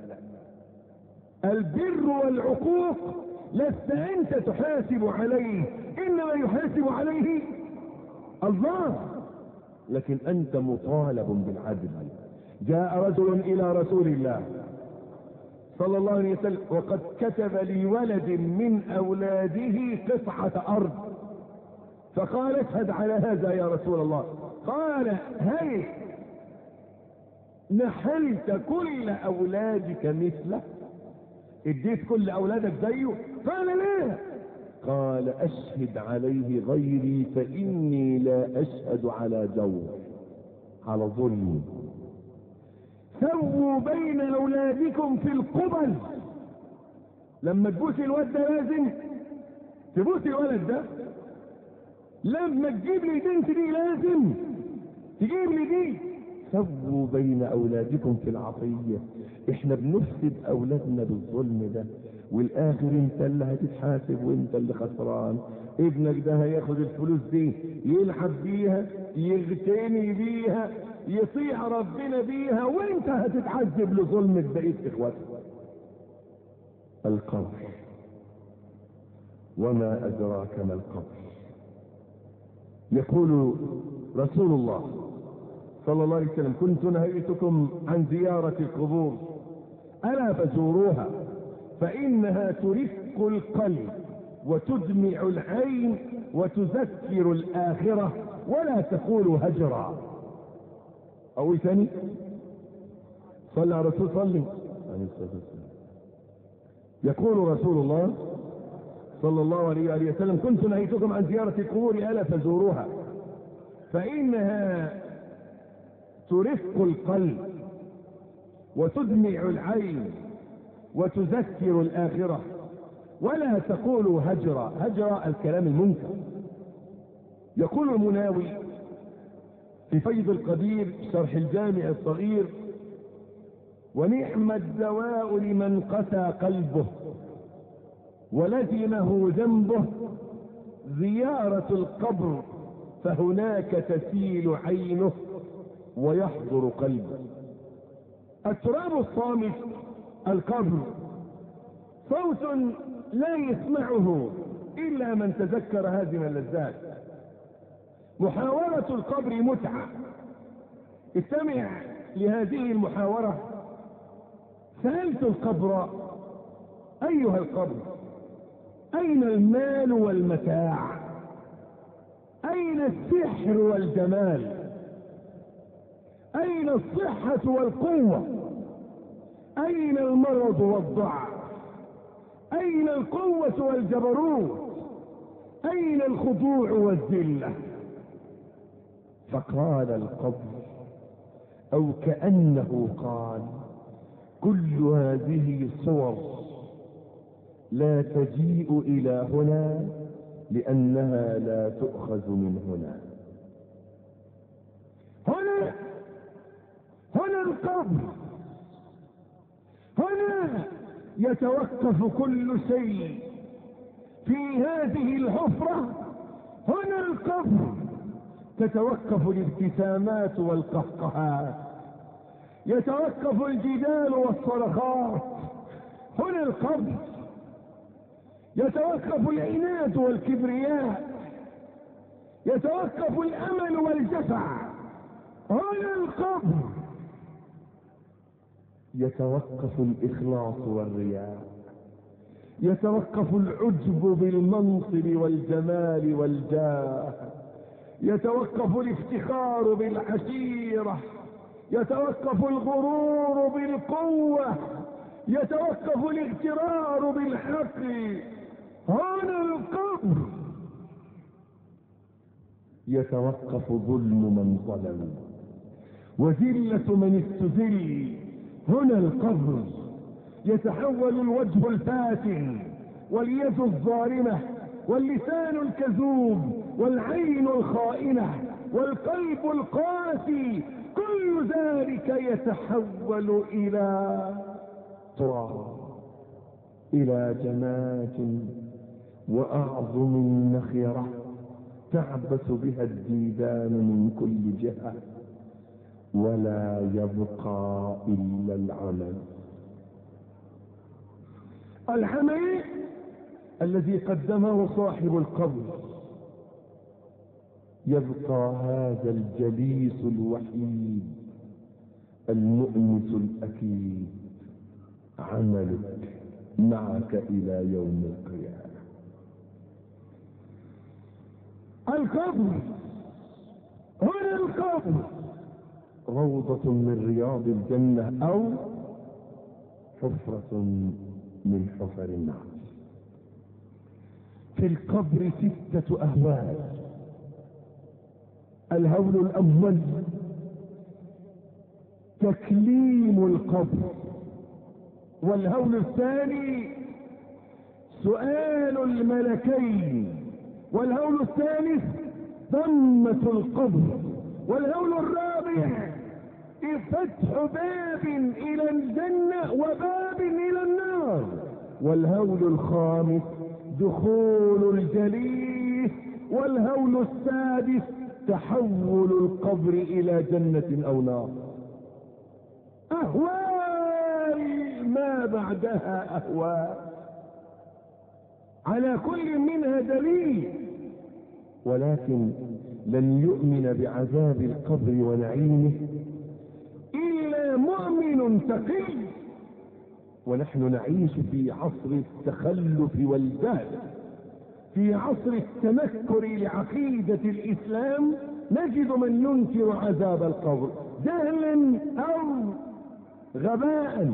البر والعقوق لست انت تحاسب عليه انما يحاسب عليه الله لكن انت مطالب بالعدل جاء رجل الى رسول الله صلى الله عليه وسلم وقد كتب لولد من اولاده قطعة ارض فقال اشهد على هذا يا رسول الله قال هل نحلت كل اولادك مثله اديت كل اولادك زيه قال لا قال اشهد عليه غيري فاني لا اشهد على جور على ظلم سووا بين اولادكم في القبل لما تبوس الواد ده لازم تبوس الولد ده لما تجيب لي بنت دي لازم تجيب لي دي سووا بين اولادكم في العطيه احنا بنفسد اولادنا بالظلم ده والاخر انت اللي هتتحاسب وانت اللي خسران ابنك ده هياخد الفلوس دي يلعب بيها يغتني بيها يطيع ربنا بيها وانت هتتعذب لظلمك بقيت اخواتك القبر وما ادراك ما القبر يقول رسول الله صلى الله عليه وسلم كنت نهيتكم عن زيارة القبور ألا فزوروها فإنها ترق القلب وتدمع العين وتذكر الآخرة ولا تقول هجرا أو ثاني صلى على الرسول صلي عليه الصلاة والسلام يقول رسول الله صلى الله عليه وآله وسلم كنت نهيتكم عن زيارة القبور ألا فزوروها فإنها ترق القلب وتدمع العين وتذكر الآخرة ولا تقولوا هجرا هجرا الكلام المنكر يقول المناوي في فيض القدير شرح الجامع الصغير ونعم الدواء لمن قسى قلبه ولزمه ذنبه زيارة القبر فهناك تسيل عينه ويحضر قلبه التراب الصامت القبر صوت لا يسمعه الا من تذكر هذه اللذات محاورة القبر متعة استمع لهذه المحاورة سألت القبر ايها القبر اين المال والمتاع اين السحر والجمال اين الصحة والقوة اين المرض والضعف اين القوة والجبروت اين الخضوع والذلة فقال القبر او كأنه قال كل هذه صور لا تجيء الى هنا لانها لا تؤخذ من هنا هنا هنا القبر هنا يتوقف كل شيء في هذه الحفرة هنا القبر تتوقف الابتسامات والقهقهات يتوقف الجدال والصرخات هنا القبر يتوقف العناد والكبرياء يتوقف الامل والجفع هنا القبر يتوقف الاخلاص والرياء يتوقف العجب بالمنصب والجمال والجاه يتوقف الافتخار بالعشيره يتوقف الغرور بالقوه يتوقف الاغترار بالحق هنا القبر يتوقف ظلم من ظلم وذلة من استذل هنا القبر يتحول الوجه الفاتن واليد الظالمة واللسان الكذوب والعين الخائنة والقلب القاسي كل ذلك يتحول إلى تراب إلى جماج وأعظم النخرة تعبث بها الديدان من كل جهة ولا يبقى إلا العمل العمل الذي قدمه صاحب القبر يبقى هذا الجليس الوحيد المؤنس الأكيد عملك معك إلى يوم القيامة القبر هنا القبر روضة من رياض الجنة أو حفرة من حفر النار في القبر ستة أهوال الهول الأول تكليم القبر والهول الثاني سؤال الملكين والهول الثالث ضمة القبر والهول الرابع فتح باب إلى الجنة وباب إلى النار والهول الخامس دخول الجليس والهول السادس تحول القبر إلى جنة أو نار أهوال ما بعدها أهوال على كل منها دليل ولكن لن يؤمن بعذاب القبر ونعيمه إلا مؤمن تقي ونحن نعيش في عصر التخلف والجهل في عصر التنكر لعقيدة الإسلام نجد من ينكر عذاب القبر جهلا أو غباء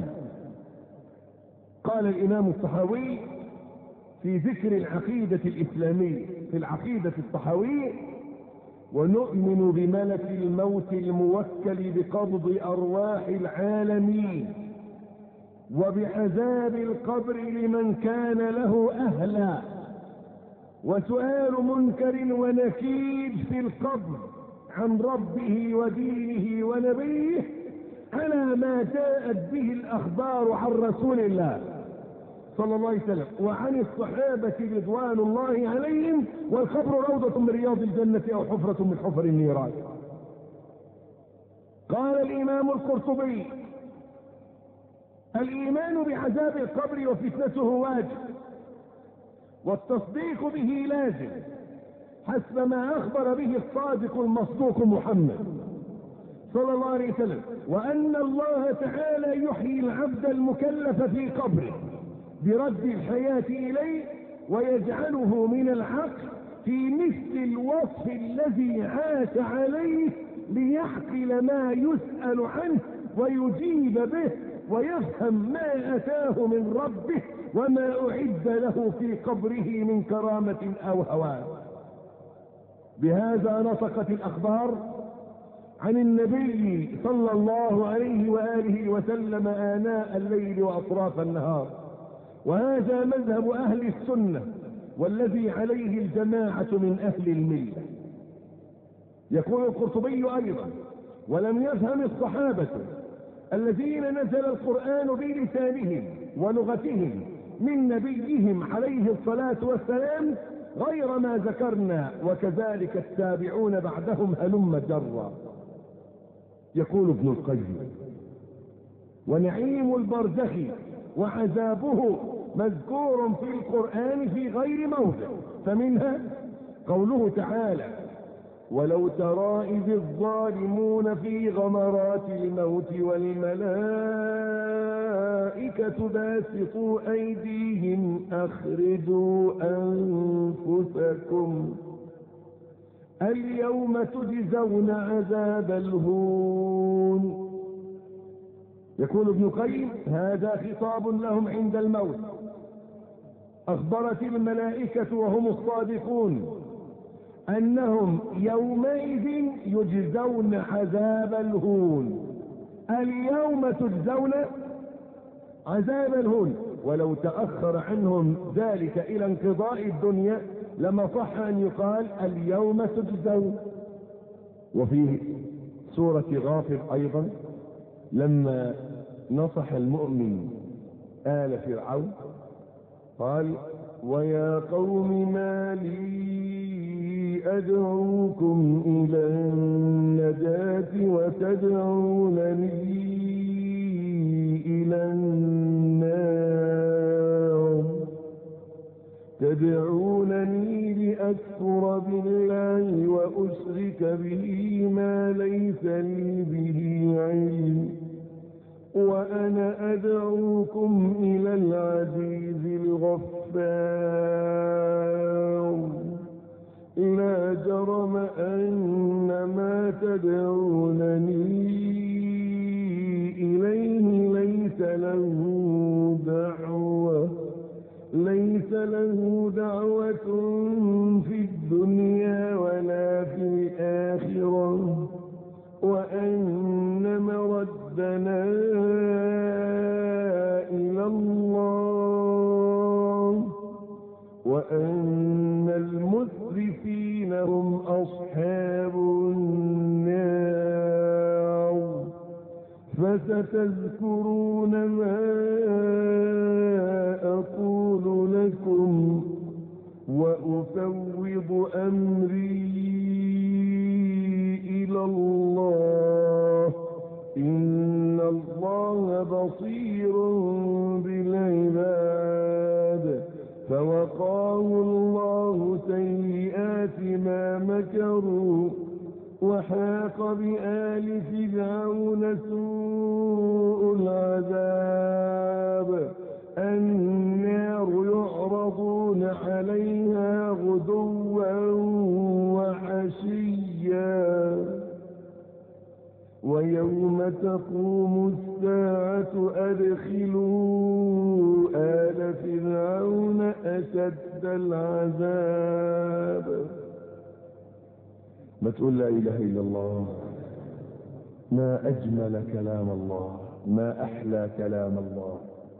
قال الإمام الصحاوي في ذكر العقيدة الإسلامية في العقيدة الصحاوية ونؤمن بملك الموت الموكل بقبض أرواح العالمين وبعذاب القبر لمن كان له أهلا وسؤال منكر ونكير في القبر عن ربه ودينه ونبيه على ما جاءت به الأخبار عن رسول الله صلى الله عليه وسلم وعن الصحابة رضوان الله عليهم والقبر روضة من رياض الجنة أو حفرة من حفر النيران قال الإمام القرطبي الإيمان بعذاب القبر وفتنته واجب والتصديق به لازم حسب ما أخبر به الصادق المصدوق محمد صلى الله عليه وسلم وأن الله تعالى يحيي العبد المكلف في قبره برد الحياة إليه ويجعله من العقل في مثل الوصف الذي عاش عليه ليحقل ما يسأل عنه ويجيب به ويفهم ما أتاه من ربه وما أعد له في قبره من كرامة أو هوان بهذا نطقت الأخبار عن النبي صلى الله عليه وآله وسلم آناء الليل وأطراف النهار وهذا مذهب أهل السنة والذي عليه الجماعة من أهل الملة يقول القرطبي أيضا ولم يفهم الصحابة الذين نزل القرآن بلسانهم ولغتهم من نبيهم عليه الصلاة والسلام غير ما ذكرنا وكذلك التابعون بعدهم هلم جرا يقول ابن القيم ونعيم البرزخ وعذابه مذكور في القرآن في غير موضع فمنها قوله تعالى ولو ترى إذ الظالمون في غمرات الموت والملائكة باسطوا أيديهم أخرجوا أنفسكم اليوم تجزون عذاب الهون يقول ابن قيم هذا خطاب لهم عند الموت أخبرت الملائكة وهم الصادقون أنهم يومئذ يجزون عذاب الهون اليوم تجزون عذاب الهون ولو تأخر عنهم ذلك إلى انقضاء الدنيا لما صح أن يقال اليوم تجزون وفي سورة غافر أيضا لما نصح المؤمن آل فرعون قال ويا قوم ما لي أدعوكم إلى النجاة وتدعونني إلى النار تدعونني لأكفر بالله وأشرك به ما ليس لي به علم وأنا أدعوكم إلى العزيز الغفار لا جرم أن ما تدعونني إليه ليس له دعوة ليس له دعوة في الدنيا ولا في الآخرة وأن مردنا إلى الله وأن المسرفين هم أصحاب النار فستذكرون ما أقول لكم وأفوض أمري إلى الله إن الله بصير بالعباد فوقاه الله سيئات ما مكروا وحاق بآل فرعون سوء العذاب النار يعرضون عليها غدوا وعشيا ويوم تقوم الساعة أدخلوا آل فرعون أشد العذاب ما تقول لا إله إلا الله ما أجمل كلام الله ما أحلى كلام الله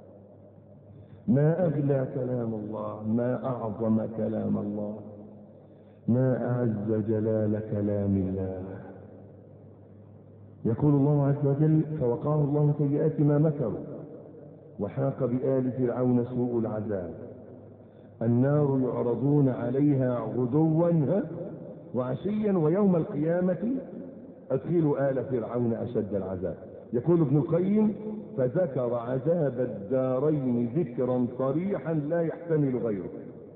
ما أغلى كلام الله ما أعظم كلام الله ما أعز جلال كلام الله يقول الله عز وجل فوقاه الله سيئات ما مكروا وحاق بآل فرعون سوء العذاب النار يعرضون عليها غدوا وعشيا ويوم القيامة أدخلوا آل فرعون أشد العذاب يقول ابن القيم فذكر عذاب الدارين ذكرا صريحا لا يحتمل غيره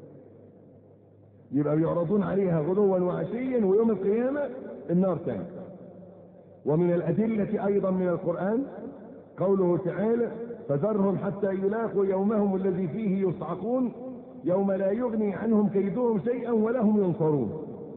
يبقى يعرضون عليها غدوا وعشيا ويوم القيامة النار تاني ومن الأدلة أيضا من القرآن قوله تعالى فذرهم حتى يلاقوا يومهم الذي فيه يصعقون يوم لا يغني عنهم كيدهم شيئا ولا هم ينصرون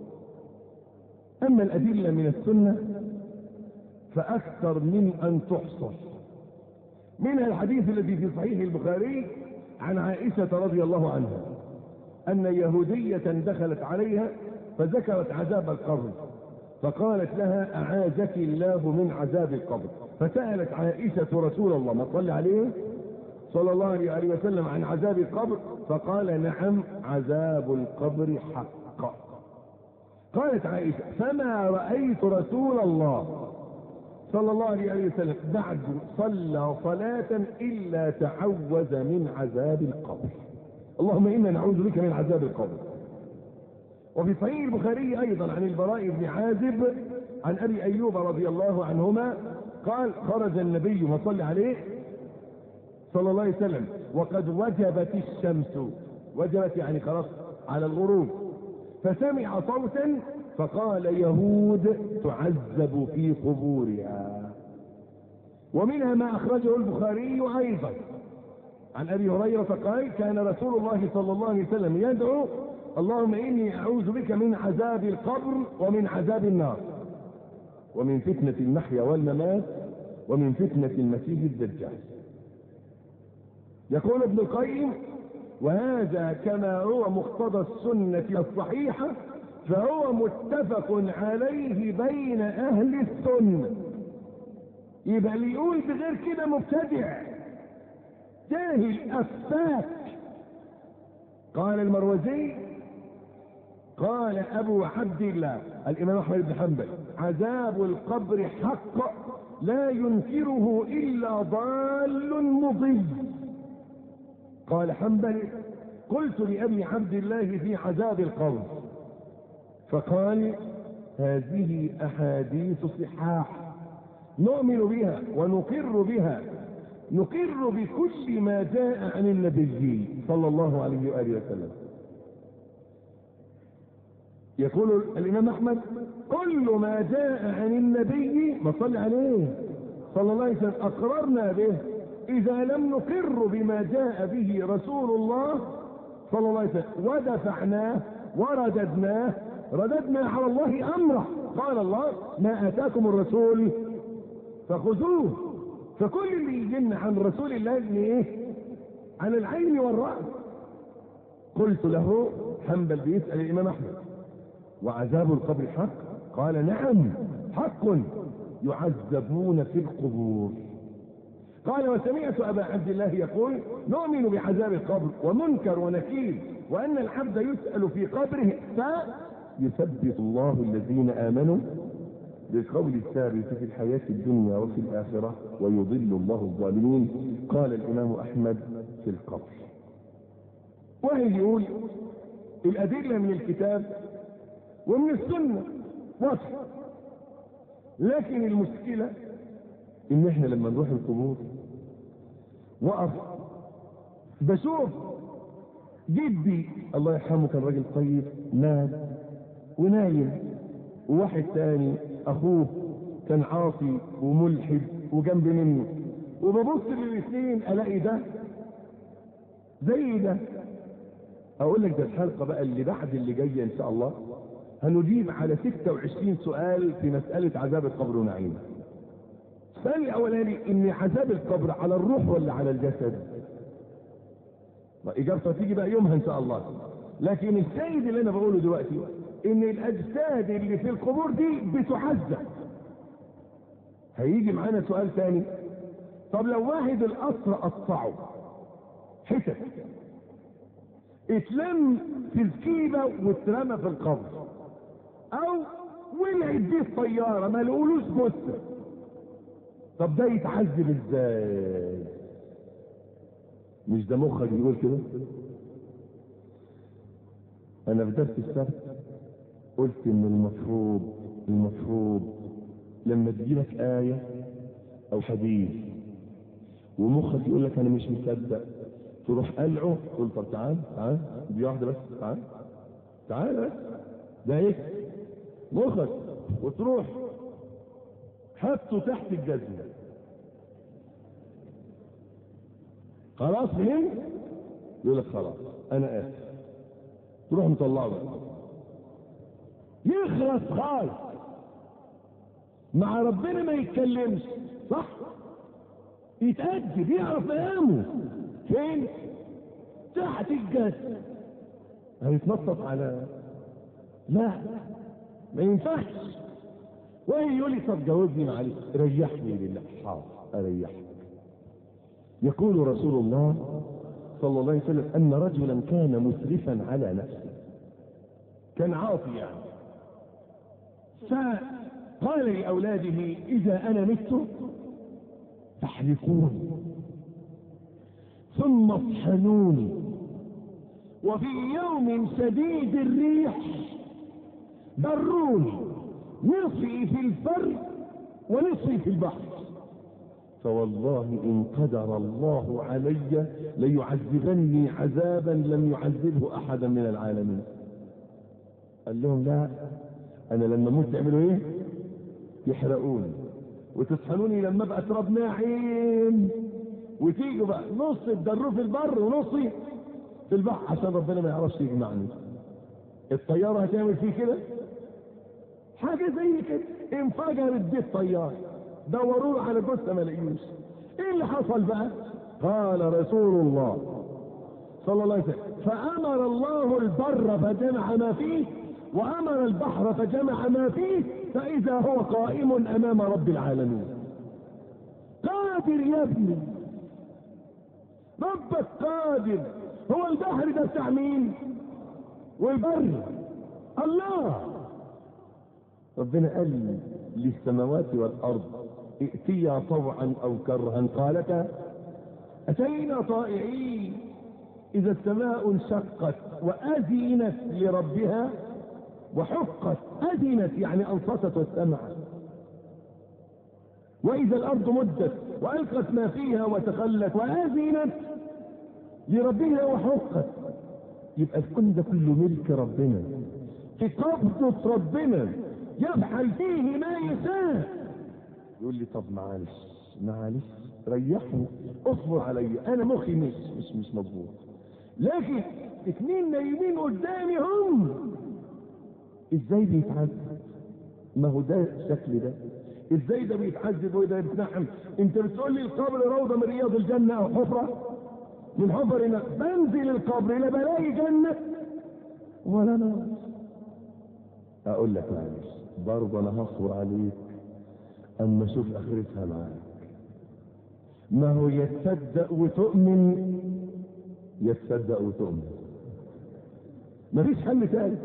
أما الأدلة من السنة فأكثر من أن تحصر منها الحديث الذي في صحيح البخاري عن عائشة رضي الله عنها أن يهودية دخلت عليها فذكرت عذاب القبر فقالت لها أعاذك الله من عذاب القبر فسألت عائشة رسول الله ما صلى عليه صلى الله عليه وسلم عن عذاب القبر فقال نعم عذاب القبر حق قالت عائشة فما رأيت رسول الله صلى الله عليه وسلم بعد صلى صلاة إلا تعوذ من عذاب القبر اللهم إنا نعوذ بك من عذاب القبر وفي صحيح البخاري أيضا عن البراء بن عازب عن أبي أيوب رضي الله عنهما قال خرج النبي وصل عليه صلى الله عليه وسلم وقد وجبت الشمس وجبت يعني خلاص على الغروب فسمع صوتا فقال يهود تعذب في قبورها ومنها ما أخرجه البخاري أيضا عن أبي هريرة قال كان رسول الله صلى الله عليه وسلم يدعو اللهم إني أعوذ بك من عذاب القبر ومن عذاب النار ومن فتنة المحيا والممات ومن فتنة المسيح الدجال يقول ابن القيم وهذا كما هو مقتضى السنة الصحيحة فهو متفق عليه بين أهل السنة يبقى اللي يقول بغير كده مبتدع جاهل أفاك قال المروزي قال أبو عبد الله الإمام أحمد بن حنبل عذاب القبر حق لا ينكره إلا ضال مضل قال حنبل قلت لأبي عبد الله في عذاب القبر فقال هذه أحاديث صحاح نؤمن بها ونقر بها نقر بكل ما جاء عن النبي صلى الله عليه وآله وسلم يقول الإمام أحمد كل ما جاء عن النبي ما صلي عليه صلى الله عليه وسلم أقررنا به إذا لم نقر بما جاء به رسول الله صلى الله عليه وسلم ودفعناه ورددناه رددنا على الله أمره قال الله ما آتاكم الرسول فخذوه فكل اللي يجن عن رسول الله ان ايه عن العين والرأس قلت له حنبل بيسأل الإمام أحمد وعذاب القبر حق قال نعم حق يعذبون في القبور قال وسمعت أبا عبد الله يقول نؤمن بعذاب القبر ومنكر ونكير وأن العبد يسأل في قبره فيثبت الله الذين آمنوا بالقول الثابت في الحياة الدنيا وفي الآخرة ويضل الله الظالمين قال الإمام أحمد في القبر وهي يقول الأدلة من الكتاب ومن السنة واضح لكن المشكلة ان احنا لما نروح القبور وقف بشوف جدي الله يرحمه كان راجل طيب نام ونايم وواحد تاني اخوه كان عاصي وملحد وجنب منه وببص للاثنين الاقي ده زي ده اقول لك ده الحلقه بقى اللي بعد اللي جايه ان شاء الله هنجيب على 26 سؤال في مساله عذاب القبر ونعيمه السؤال الاولاني ان عذاب القبر على الروح ولا على الجسد اجابته تيجي بقى يومها ان شاء الله لكن السيد اللي انا بقوله دلوقتي ان الاجساد اللي في القبور دي بتعذب هيجي معانا سؤال ثاني طب لو واحد القصر قطعه حتت اتلم في الكيبه واترمى في القبر او ولعت بيه الطياره ما لقولوش جثه طب ده يتعذب ازاي مش ده مخك بيقول كده انا في درس السبت قلت ان المفروض المفروض لما تجيلك آية او حديث ومخك يقول لك انا مش مصدق تروح قلعه تقول طب تعال تعال دي واحدة بس تعال تعال بس ده ايه مخك وتروح حطه تحت الجزمة خلاص فهمت يقول لك خلاص انا اسف تروح مطلعه بقى يخلص خالص مع ربنا ما يتكلمش صح يتأدب يعرف مقامه فين تحت الجسد هيتنطط على لا ما ينفعش وهي يقول لي طب جاوبني معلش ريحني لله حاضر اريحك يقول رسول الله صلى الله عليه وسلم ان رجلا كان مسرفا على نفسه كان عاصي يعني فقال لاولاده اذا انا مت فاحرقوني ثم اطحنوني وفي يوم شديد الريح بروني نصفي في البر ونصفي في البحر فوالله ان قدر الله علي ليعذبني عذابا لم يعذبه احدا من العالمين قال لهم لا انا لما اموت تعملوا ايه يحرقوني وتطحنوني لما ابقى تراب ناعم وتيجوا بقى نص تدروه في البر ونصي في البحر عشان ربنا ما يعرفش يجمعني الطياره هتعمل فيه كده حاجه زي كده انفجرت دي الطياره دوروا على جثه ما لقيوش ايه اللي حصل بقى قال رسول الله صلى الله عليه وسلم فامر الله البر فجمع ما فيه وامر البحر فجمع ما فيه فاذا هو قائم امام رب العالمين قادر يا ابني ربك قادر هو البحر ده بتاع مين والبر الله ربنا قال للسماوات والارض ائتيا طوعا او كرها قالتا اتينا طائعين إذا السماء انشقت وأذنت لربها وحقت أذنت يعني أنصتت واستمعت وإذا الأرض مدت وألقت ما فيها وتخلت وأذنت لربها وحقت يبقى الكون ده كله ملك ربنا في قبضة ربنا يفعل فيه ما يشاء يقول لي طب معلش معلش ريحني اصبر عليا انا مخي مش مش مش مظبوط لكن اتنين نايمين قدامي هم ازاي بيتعذب ما هو ده الشكل ده ازاي ده بيتعذب وده بيتنعم انت بتقول لي القبر روضه من رياض الجنه او حفره من حفر النار بنزل القبر لا بلاقي جنه ولا نار اقول لك معلش برضه انا هصبر عليك اما اشوف اخرتها معاك ما هو يتصدق وتؤمن يتصدق وتؤمن مفيش حل ثالث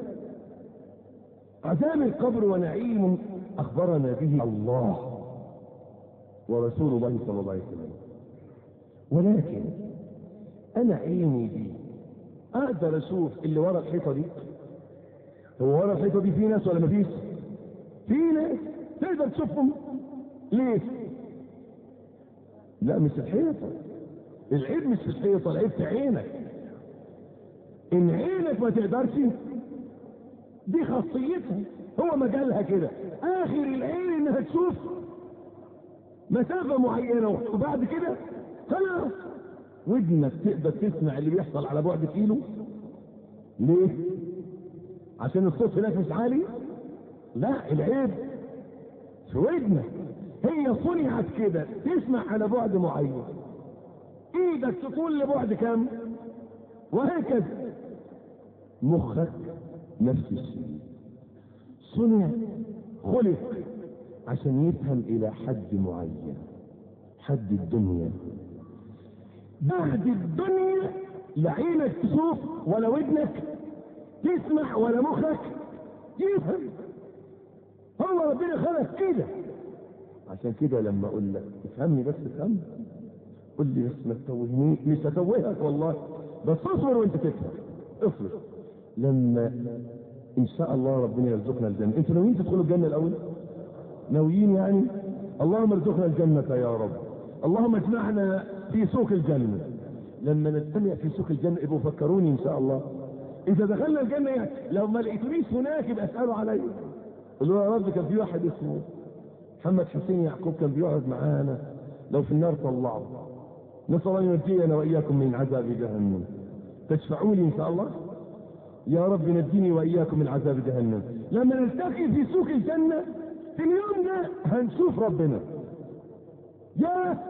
عذاب القبر ونعيم اخبرنا به الله ورسول الله صلى الله عليه وسلم ولكن انا عيني دي اقدر اشوف اللي ورا الحيطه دي هو ورا الحيطه دي في ناس ولا مفيش في ناس تقدر تشوفهم ليه لا مش الحيطه العيب مش في الحيطه العيب في عينك ان عينك ما تقدرش دي خاصيتها هو مجالها كده اخر العين انها تشوف مسافه معينه وبعد كده خلاص ودنك تقدر تسمع اللي بيحصل على بعد كيلو ليه عشان الصوت هناك مش عالي لا العيب في ودنك هي صنعت كده تسمع على بعد معين ايدك تكون لبعد كام وهكذا مخك نفس الشيء صنع خلق عشان يفهم الى حد معين حد الدنيا بعد الدنيا لا عينك تشوف ولا ودنك تسمع ولا مخك يفهم هو ربنا خلق كده عشان كده لما اقول لك افهمني بس افهمني قول لي بس ما تتوهنيش مش هتوهك والله بس اصبر وانت تفهم اصبر لما ان شاء الله ربنا يرزقنا الجنه انتوا ناويين تدخلوا الجنه الاول ناويين يعني اللهم ارزقنا الجنه يا رب اللهم اجمعنا في سوق الجنه لما نجتمع في سوق الجنه ابقوا فكروني ان شاء الله اذا دخلنا الجنه يعني لو ما لقيتونيش هناك يبقى اسالوا عليا قولوا يا رب كان في واحد اسمه محمد حسين يعقوب كان بيقعد معانا لو في النار طلعه نسال الله ينجينا واياكم من عذاب جهنم تشفعوا لي ان شاء الله يا رب نجيني واياكم من عذاب جهنم لما نلتقي في سوق الجنه في اليوم ده هنشوف ربنا يا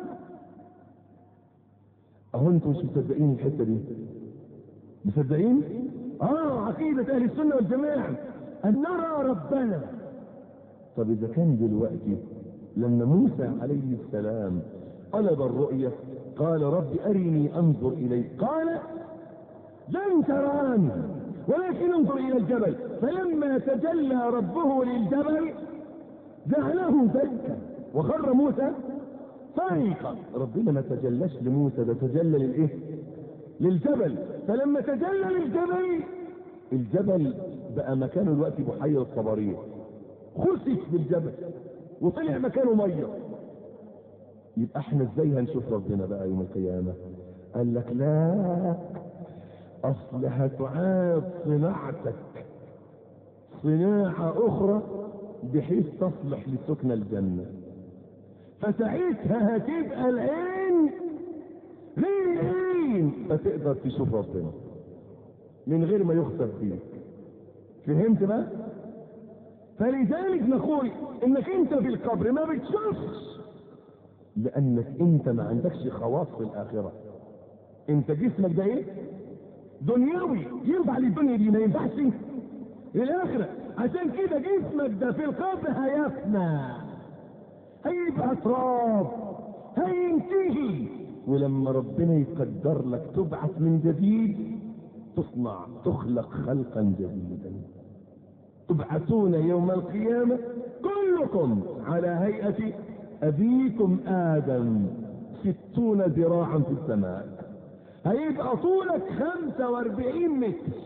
اهو انتم مش مصدقين الحته دي مصدقين اه عقيده اهل السنه والجماعه ان نرى ربنا طب اذا كان دلوقتي لما موسى عليه السلام طلب الرؤية قال رب أرني أنظر إليك قال لن تراني ولكن انظر إلى الجبل فلما تجلى ربه للجبل جعله دكا وخر موسى صعقا ربنا ما تجلاش لموسى ده تجلى للايه للجبل فلما تجلى للجبل الجبل بقى مكانه دلوقتي بحيرة صبارية خسف بالجبل وطلع مكانه ميه يبقى احنا ازاي هنشوف ربنا بقى يوم القيامة قال لك لا اصل هتعاد صناعتك صناعة اخرى بحيث تصلح لسكن الجنة فساعتها هتبقى العين غير العين فتقدر تشوف ربنا من غير ما يخسر فيك فهمت بقى فلذلك نقول انك انت في القبر ما بتشوفش لانك انت ما عندكش خواص في الاخرة انت جسمك ده ايه دنيوي ينفع للدنيا دي ما ينفعش للاخرة عشان كده جسمك ده في القبر هيفنى هيبقى تراب هينتهي ولما ربنا يقدر لك تبعث من جديد تصنع تخلق خلقا جديدا تبعثون يوم القيامة كلكم على هيئة أبيكم آدم ستون ذراعا في السماء هيبقى طولك 45 متر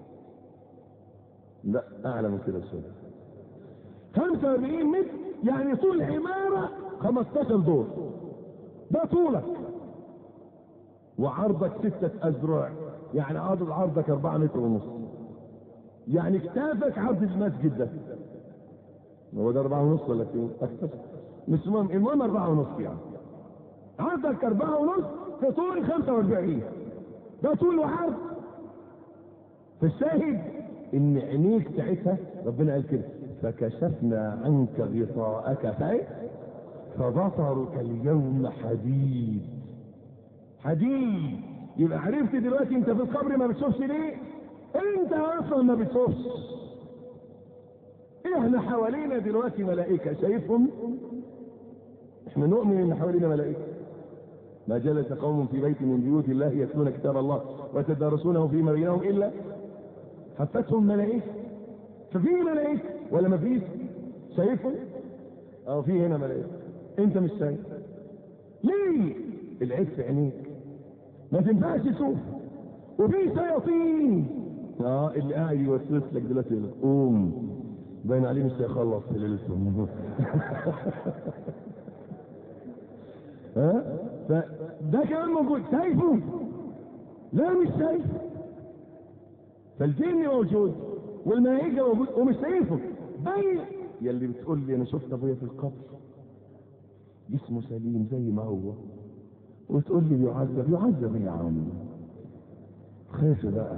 لا اعلى من كده شويه 45 متر يعني طول عماره 15 دور ده طولك وعرضك ستة أذرع يعني عرض عرضك أربعة متر ونص يعني كتافك عرض المسجد ده هو ده أربعة ونص ولا كده أكثر مش مهم المهم أربعة ونص يعني عرضك أربعة ونص في طول 45 ده طول وعرض فالشاهد إن عينيك ساعتها ربنا قال كده فكشفنا عنك غطاءك فايه فبصرك اليوم حديد حديد يبقى عرفت دلوقتي انت في القبر ما بتشوفش ليه انت اصلا ما بتشوفش احنا حوالينا دلوقتي ملائكه شايفهم احنا نؤمن ان حوالينا ملائكه ما جلس قوم في بيت من بيوت الله يتلون كتاب الله ويتدارسونه فيما بينهم الا حفتهم ملائكه ففي ملائكه ولا ما فيش شايفهم اه في هنا ملائكه انت مش شايف ليه العيب في عينيك ما تنفعش تشوف وفي شياطين اه اللي قاعد يوسوس لك دلوقتي يقول لك قوم باين عليه مش هيخلص في ليلته ها فده كمان موجود شايفه لا مش شايف فالجن موجود والملائكه موجود ومش شايفه باين يلي بتقول لي انا شفت ابويا في القبر جسمه سليم زي ما هو وتقول لي بيعذب يعذب يا عم خيف بقى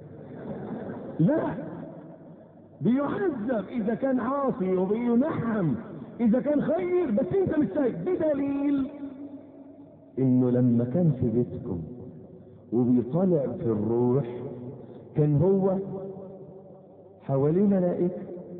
لا بيعذب اذا كان عاصي وبينعم اذا كان خير بس انت مش شايف بدليل انه لما كان في بيتكم وبيطلع في الروح كان هو حواليه ملائكه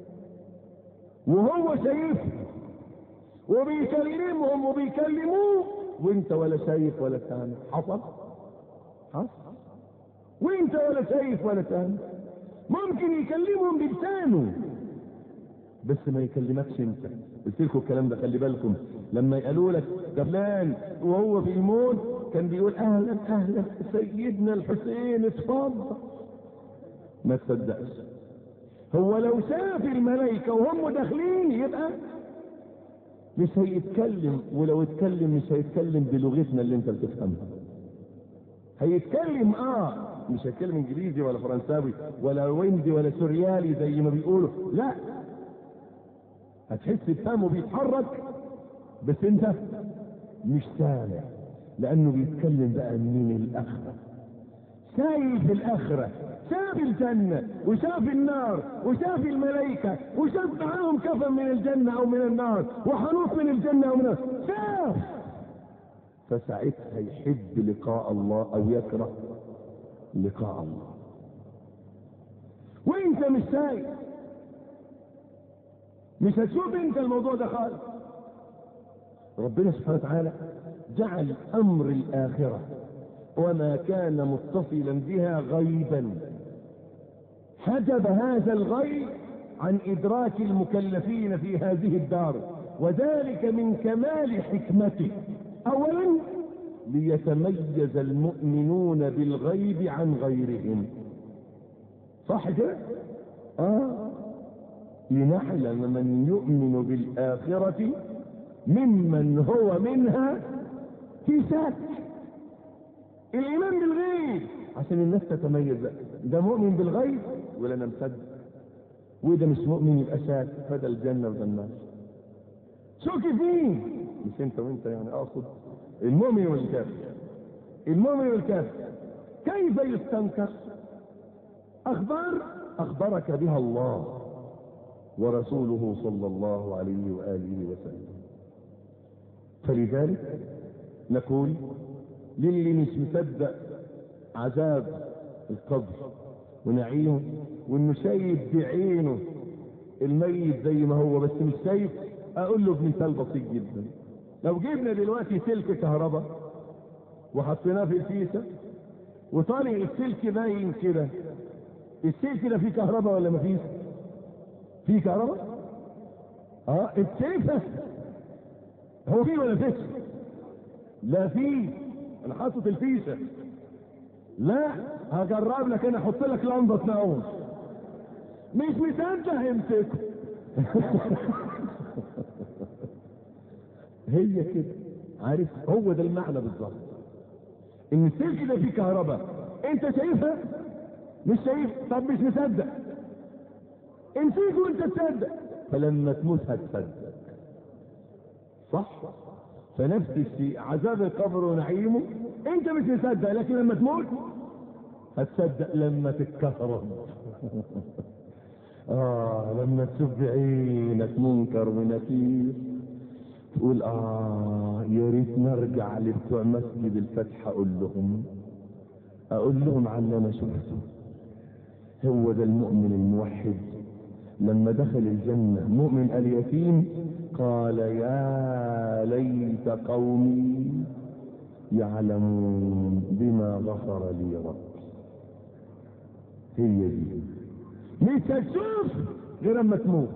وهو شايفه وبيكلمهم وبيكلموه وانت ولا شايف ولا سامع حصل حصل وانت ولا شايف ولا سامع ممكن يكلمهم بلسانه بس ما يكلمكش انت قلت لكم الكلام ده خلي بالكم لما يقالوا لك ده فلان وهو في الموت كان بيقول اهلا اهلا سيدنا الحسين اتفضل ما تصدقش هو لو شاف الملائكه وهم داخلين يبقى مش هيتكلم ولو اتكلم مش هيتكلم بلغتنا اللي انت بتفهمها هيتكلم اه مش هيتكلم انجليزي ولا فرنساوي ولا ويندي ولا سوريالي زي ما بيقولوا لا هتحس بفهمه بيتحرك بس انت مش سامع لانه بيتكلم بقى من الاخره شايف الاخره شاف الجنة وشاف النار وشاف الملائكة وشاف معاهم كفن من الجنة او من النار وحنوط من الجنة او من النار شاف فساعتها يحب لقاء الله او يكره لقاء الله وانت مش شايف مش هتشوف انت الموضوع ده خالص ربنا سبحانه وتعالى جعل امر الاخره وما كان متصلا بها غيبا حجب هذا الغيب عن ادراك المكلفين في هذه الدار وذلك من كمال حكمته اولا ليتميز المؤمنون بالغيب عن غيرهم صح كده اه لنعلم من يؤمن بالاخره ممن هو منها في شك الايمان بالغيب عشان الناس تتميز ده مؤمن بالغيب ولا انا مصدق وده مش مؤمن يبقى شاك فده الجنه وده النار شوكي فيه مش انت وانت يعني اقصد المؤمن والكافر المؤمن والكافر كيف يستنكر اخبار اخبرك بها الله ورسوله صلى الله عليه واله وسلم فلذلك نقول للي مش مصدق عذاب القبر ونعيمه وانه شايف بعينه الميت زي ما هو بس مش شايف اقول له بمثال بسيط جدا لو جبنا دلوقتي سلك كهرباء وحطيناه في الكيسه وطالع السلك باين كده السلك ده فيه كهرباء ولا ما فيش؟ فيه كهرباء؟ اه انت شايفها هو فيه ولا فيش؟ لا فيه انا حاطط الفيشه لا هجرب لك انا احط لك لمبه تنور مش مصدق امسكه هي كده عارف هو ده المعنى بالظبط ان السلك ده فيه كهرباء انت شايفها مش شايف طب مش مصدق امسكه وانت تصدق فلما تموت هتصدق صح فنفس الشيء عذاب القبر ونعيمه انت مش مصدق لكن لما تموت هتصدق لما تتكهرب اه لما تشوف بعينك منكر ونكير تقول اه يا ريت نرجع لبتوع مسجد الفتح اقول لهم اقول لهم عن اللي انا شفته هو ده المؤمن الموحد لما دخل الجنة مؤمن اليتيم قال يا ليت قومي يعلمون بما غفر لي ربي هي دي مش هتشوف غير اما تموت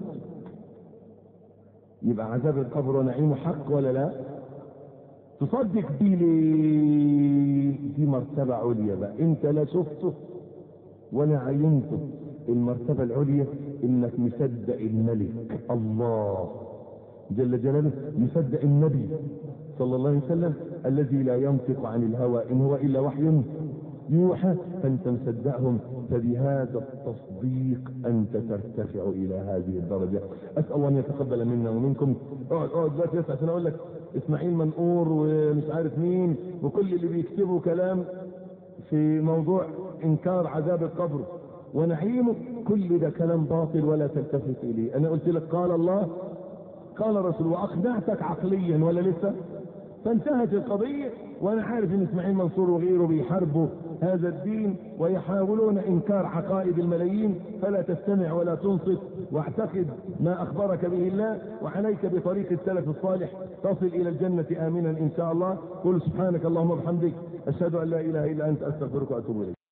يبقى عذاب القبر ونعيمه حق ولا لا تصدق دي ليه دي مرتبة عليا بقى انت لا شفته ولا عينته المرتبة العليا انك مصدق الملك الله جل جلاله مصدق النبي صلى الله عليه وسلم الذي لا ينطق عن الهوى ان هو الا وحي يوحى فانت مصدقهم فبهذا التصديق انت ترتفع الى هذه الدرجة اسأل الله ان يتقبل منا ومنكم اقعد اقعد دلوقتي بس عشان اقول لك اسماعيل منقور ومش عارف مين وكل اللي بيكتبوا كلام في موضوع انكار عذاب القبر ونعيمه كل ده كلام باطل ولا تلتفت اليه انا قلت لك قال الله قال رسول واقنعتك عقليا ولا لسه فانتهت القضية وانا عارف ان اسماعيل منصور وغيره بيحاربوا هذا الدين ويحاولون انكار عقائد الملايين فلا تستمع ولا تنصت واعتقد ما اخبرك به الله وعليك بطريق السلف الصالح تصل الى الجنة امنا ان شاء الله قل سبحانك اللهم وبحمدك اشهد ان لا اله الا انت استغفرك واتوب اليك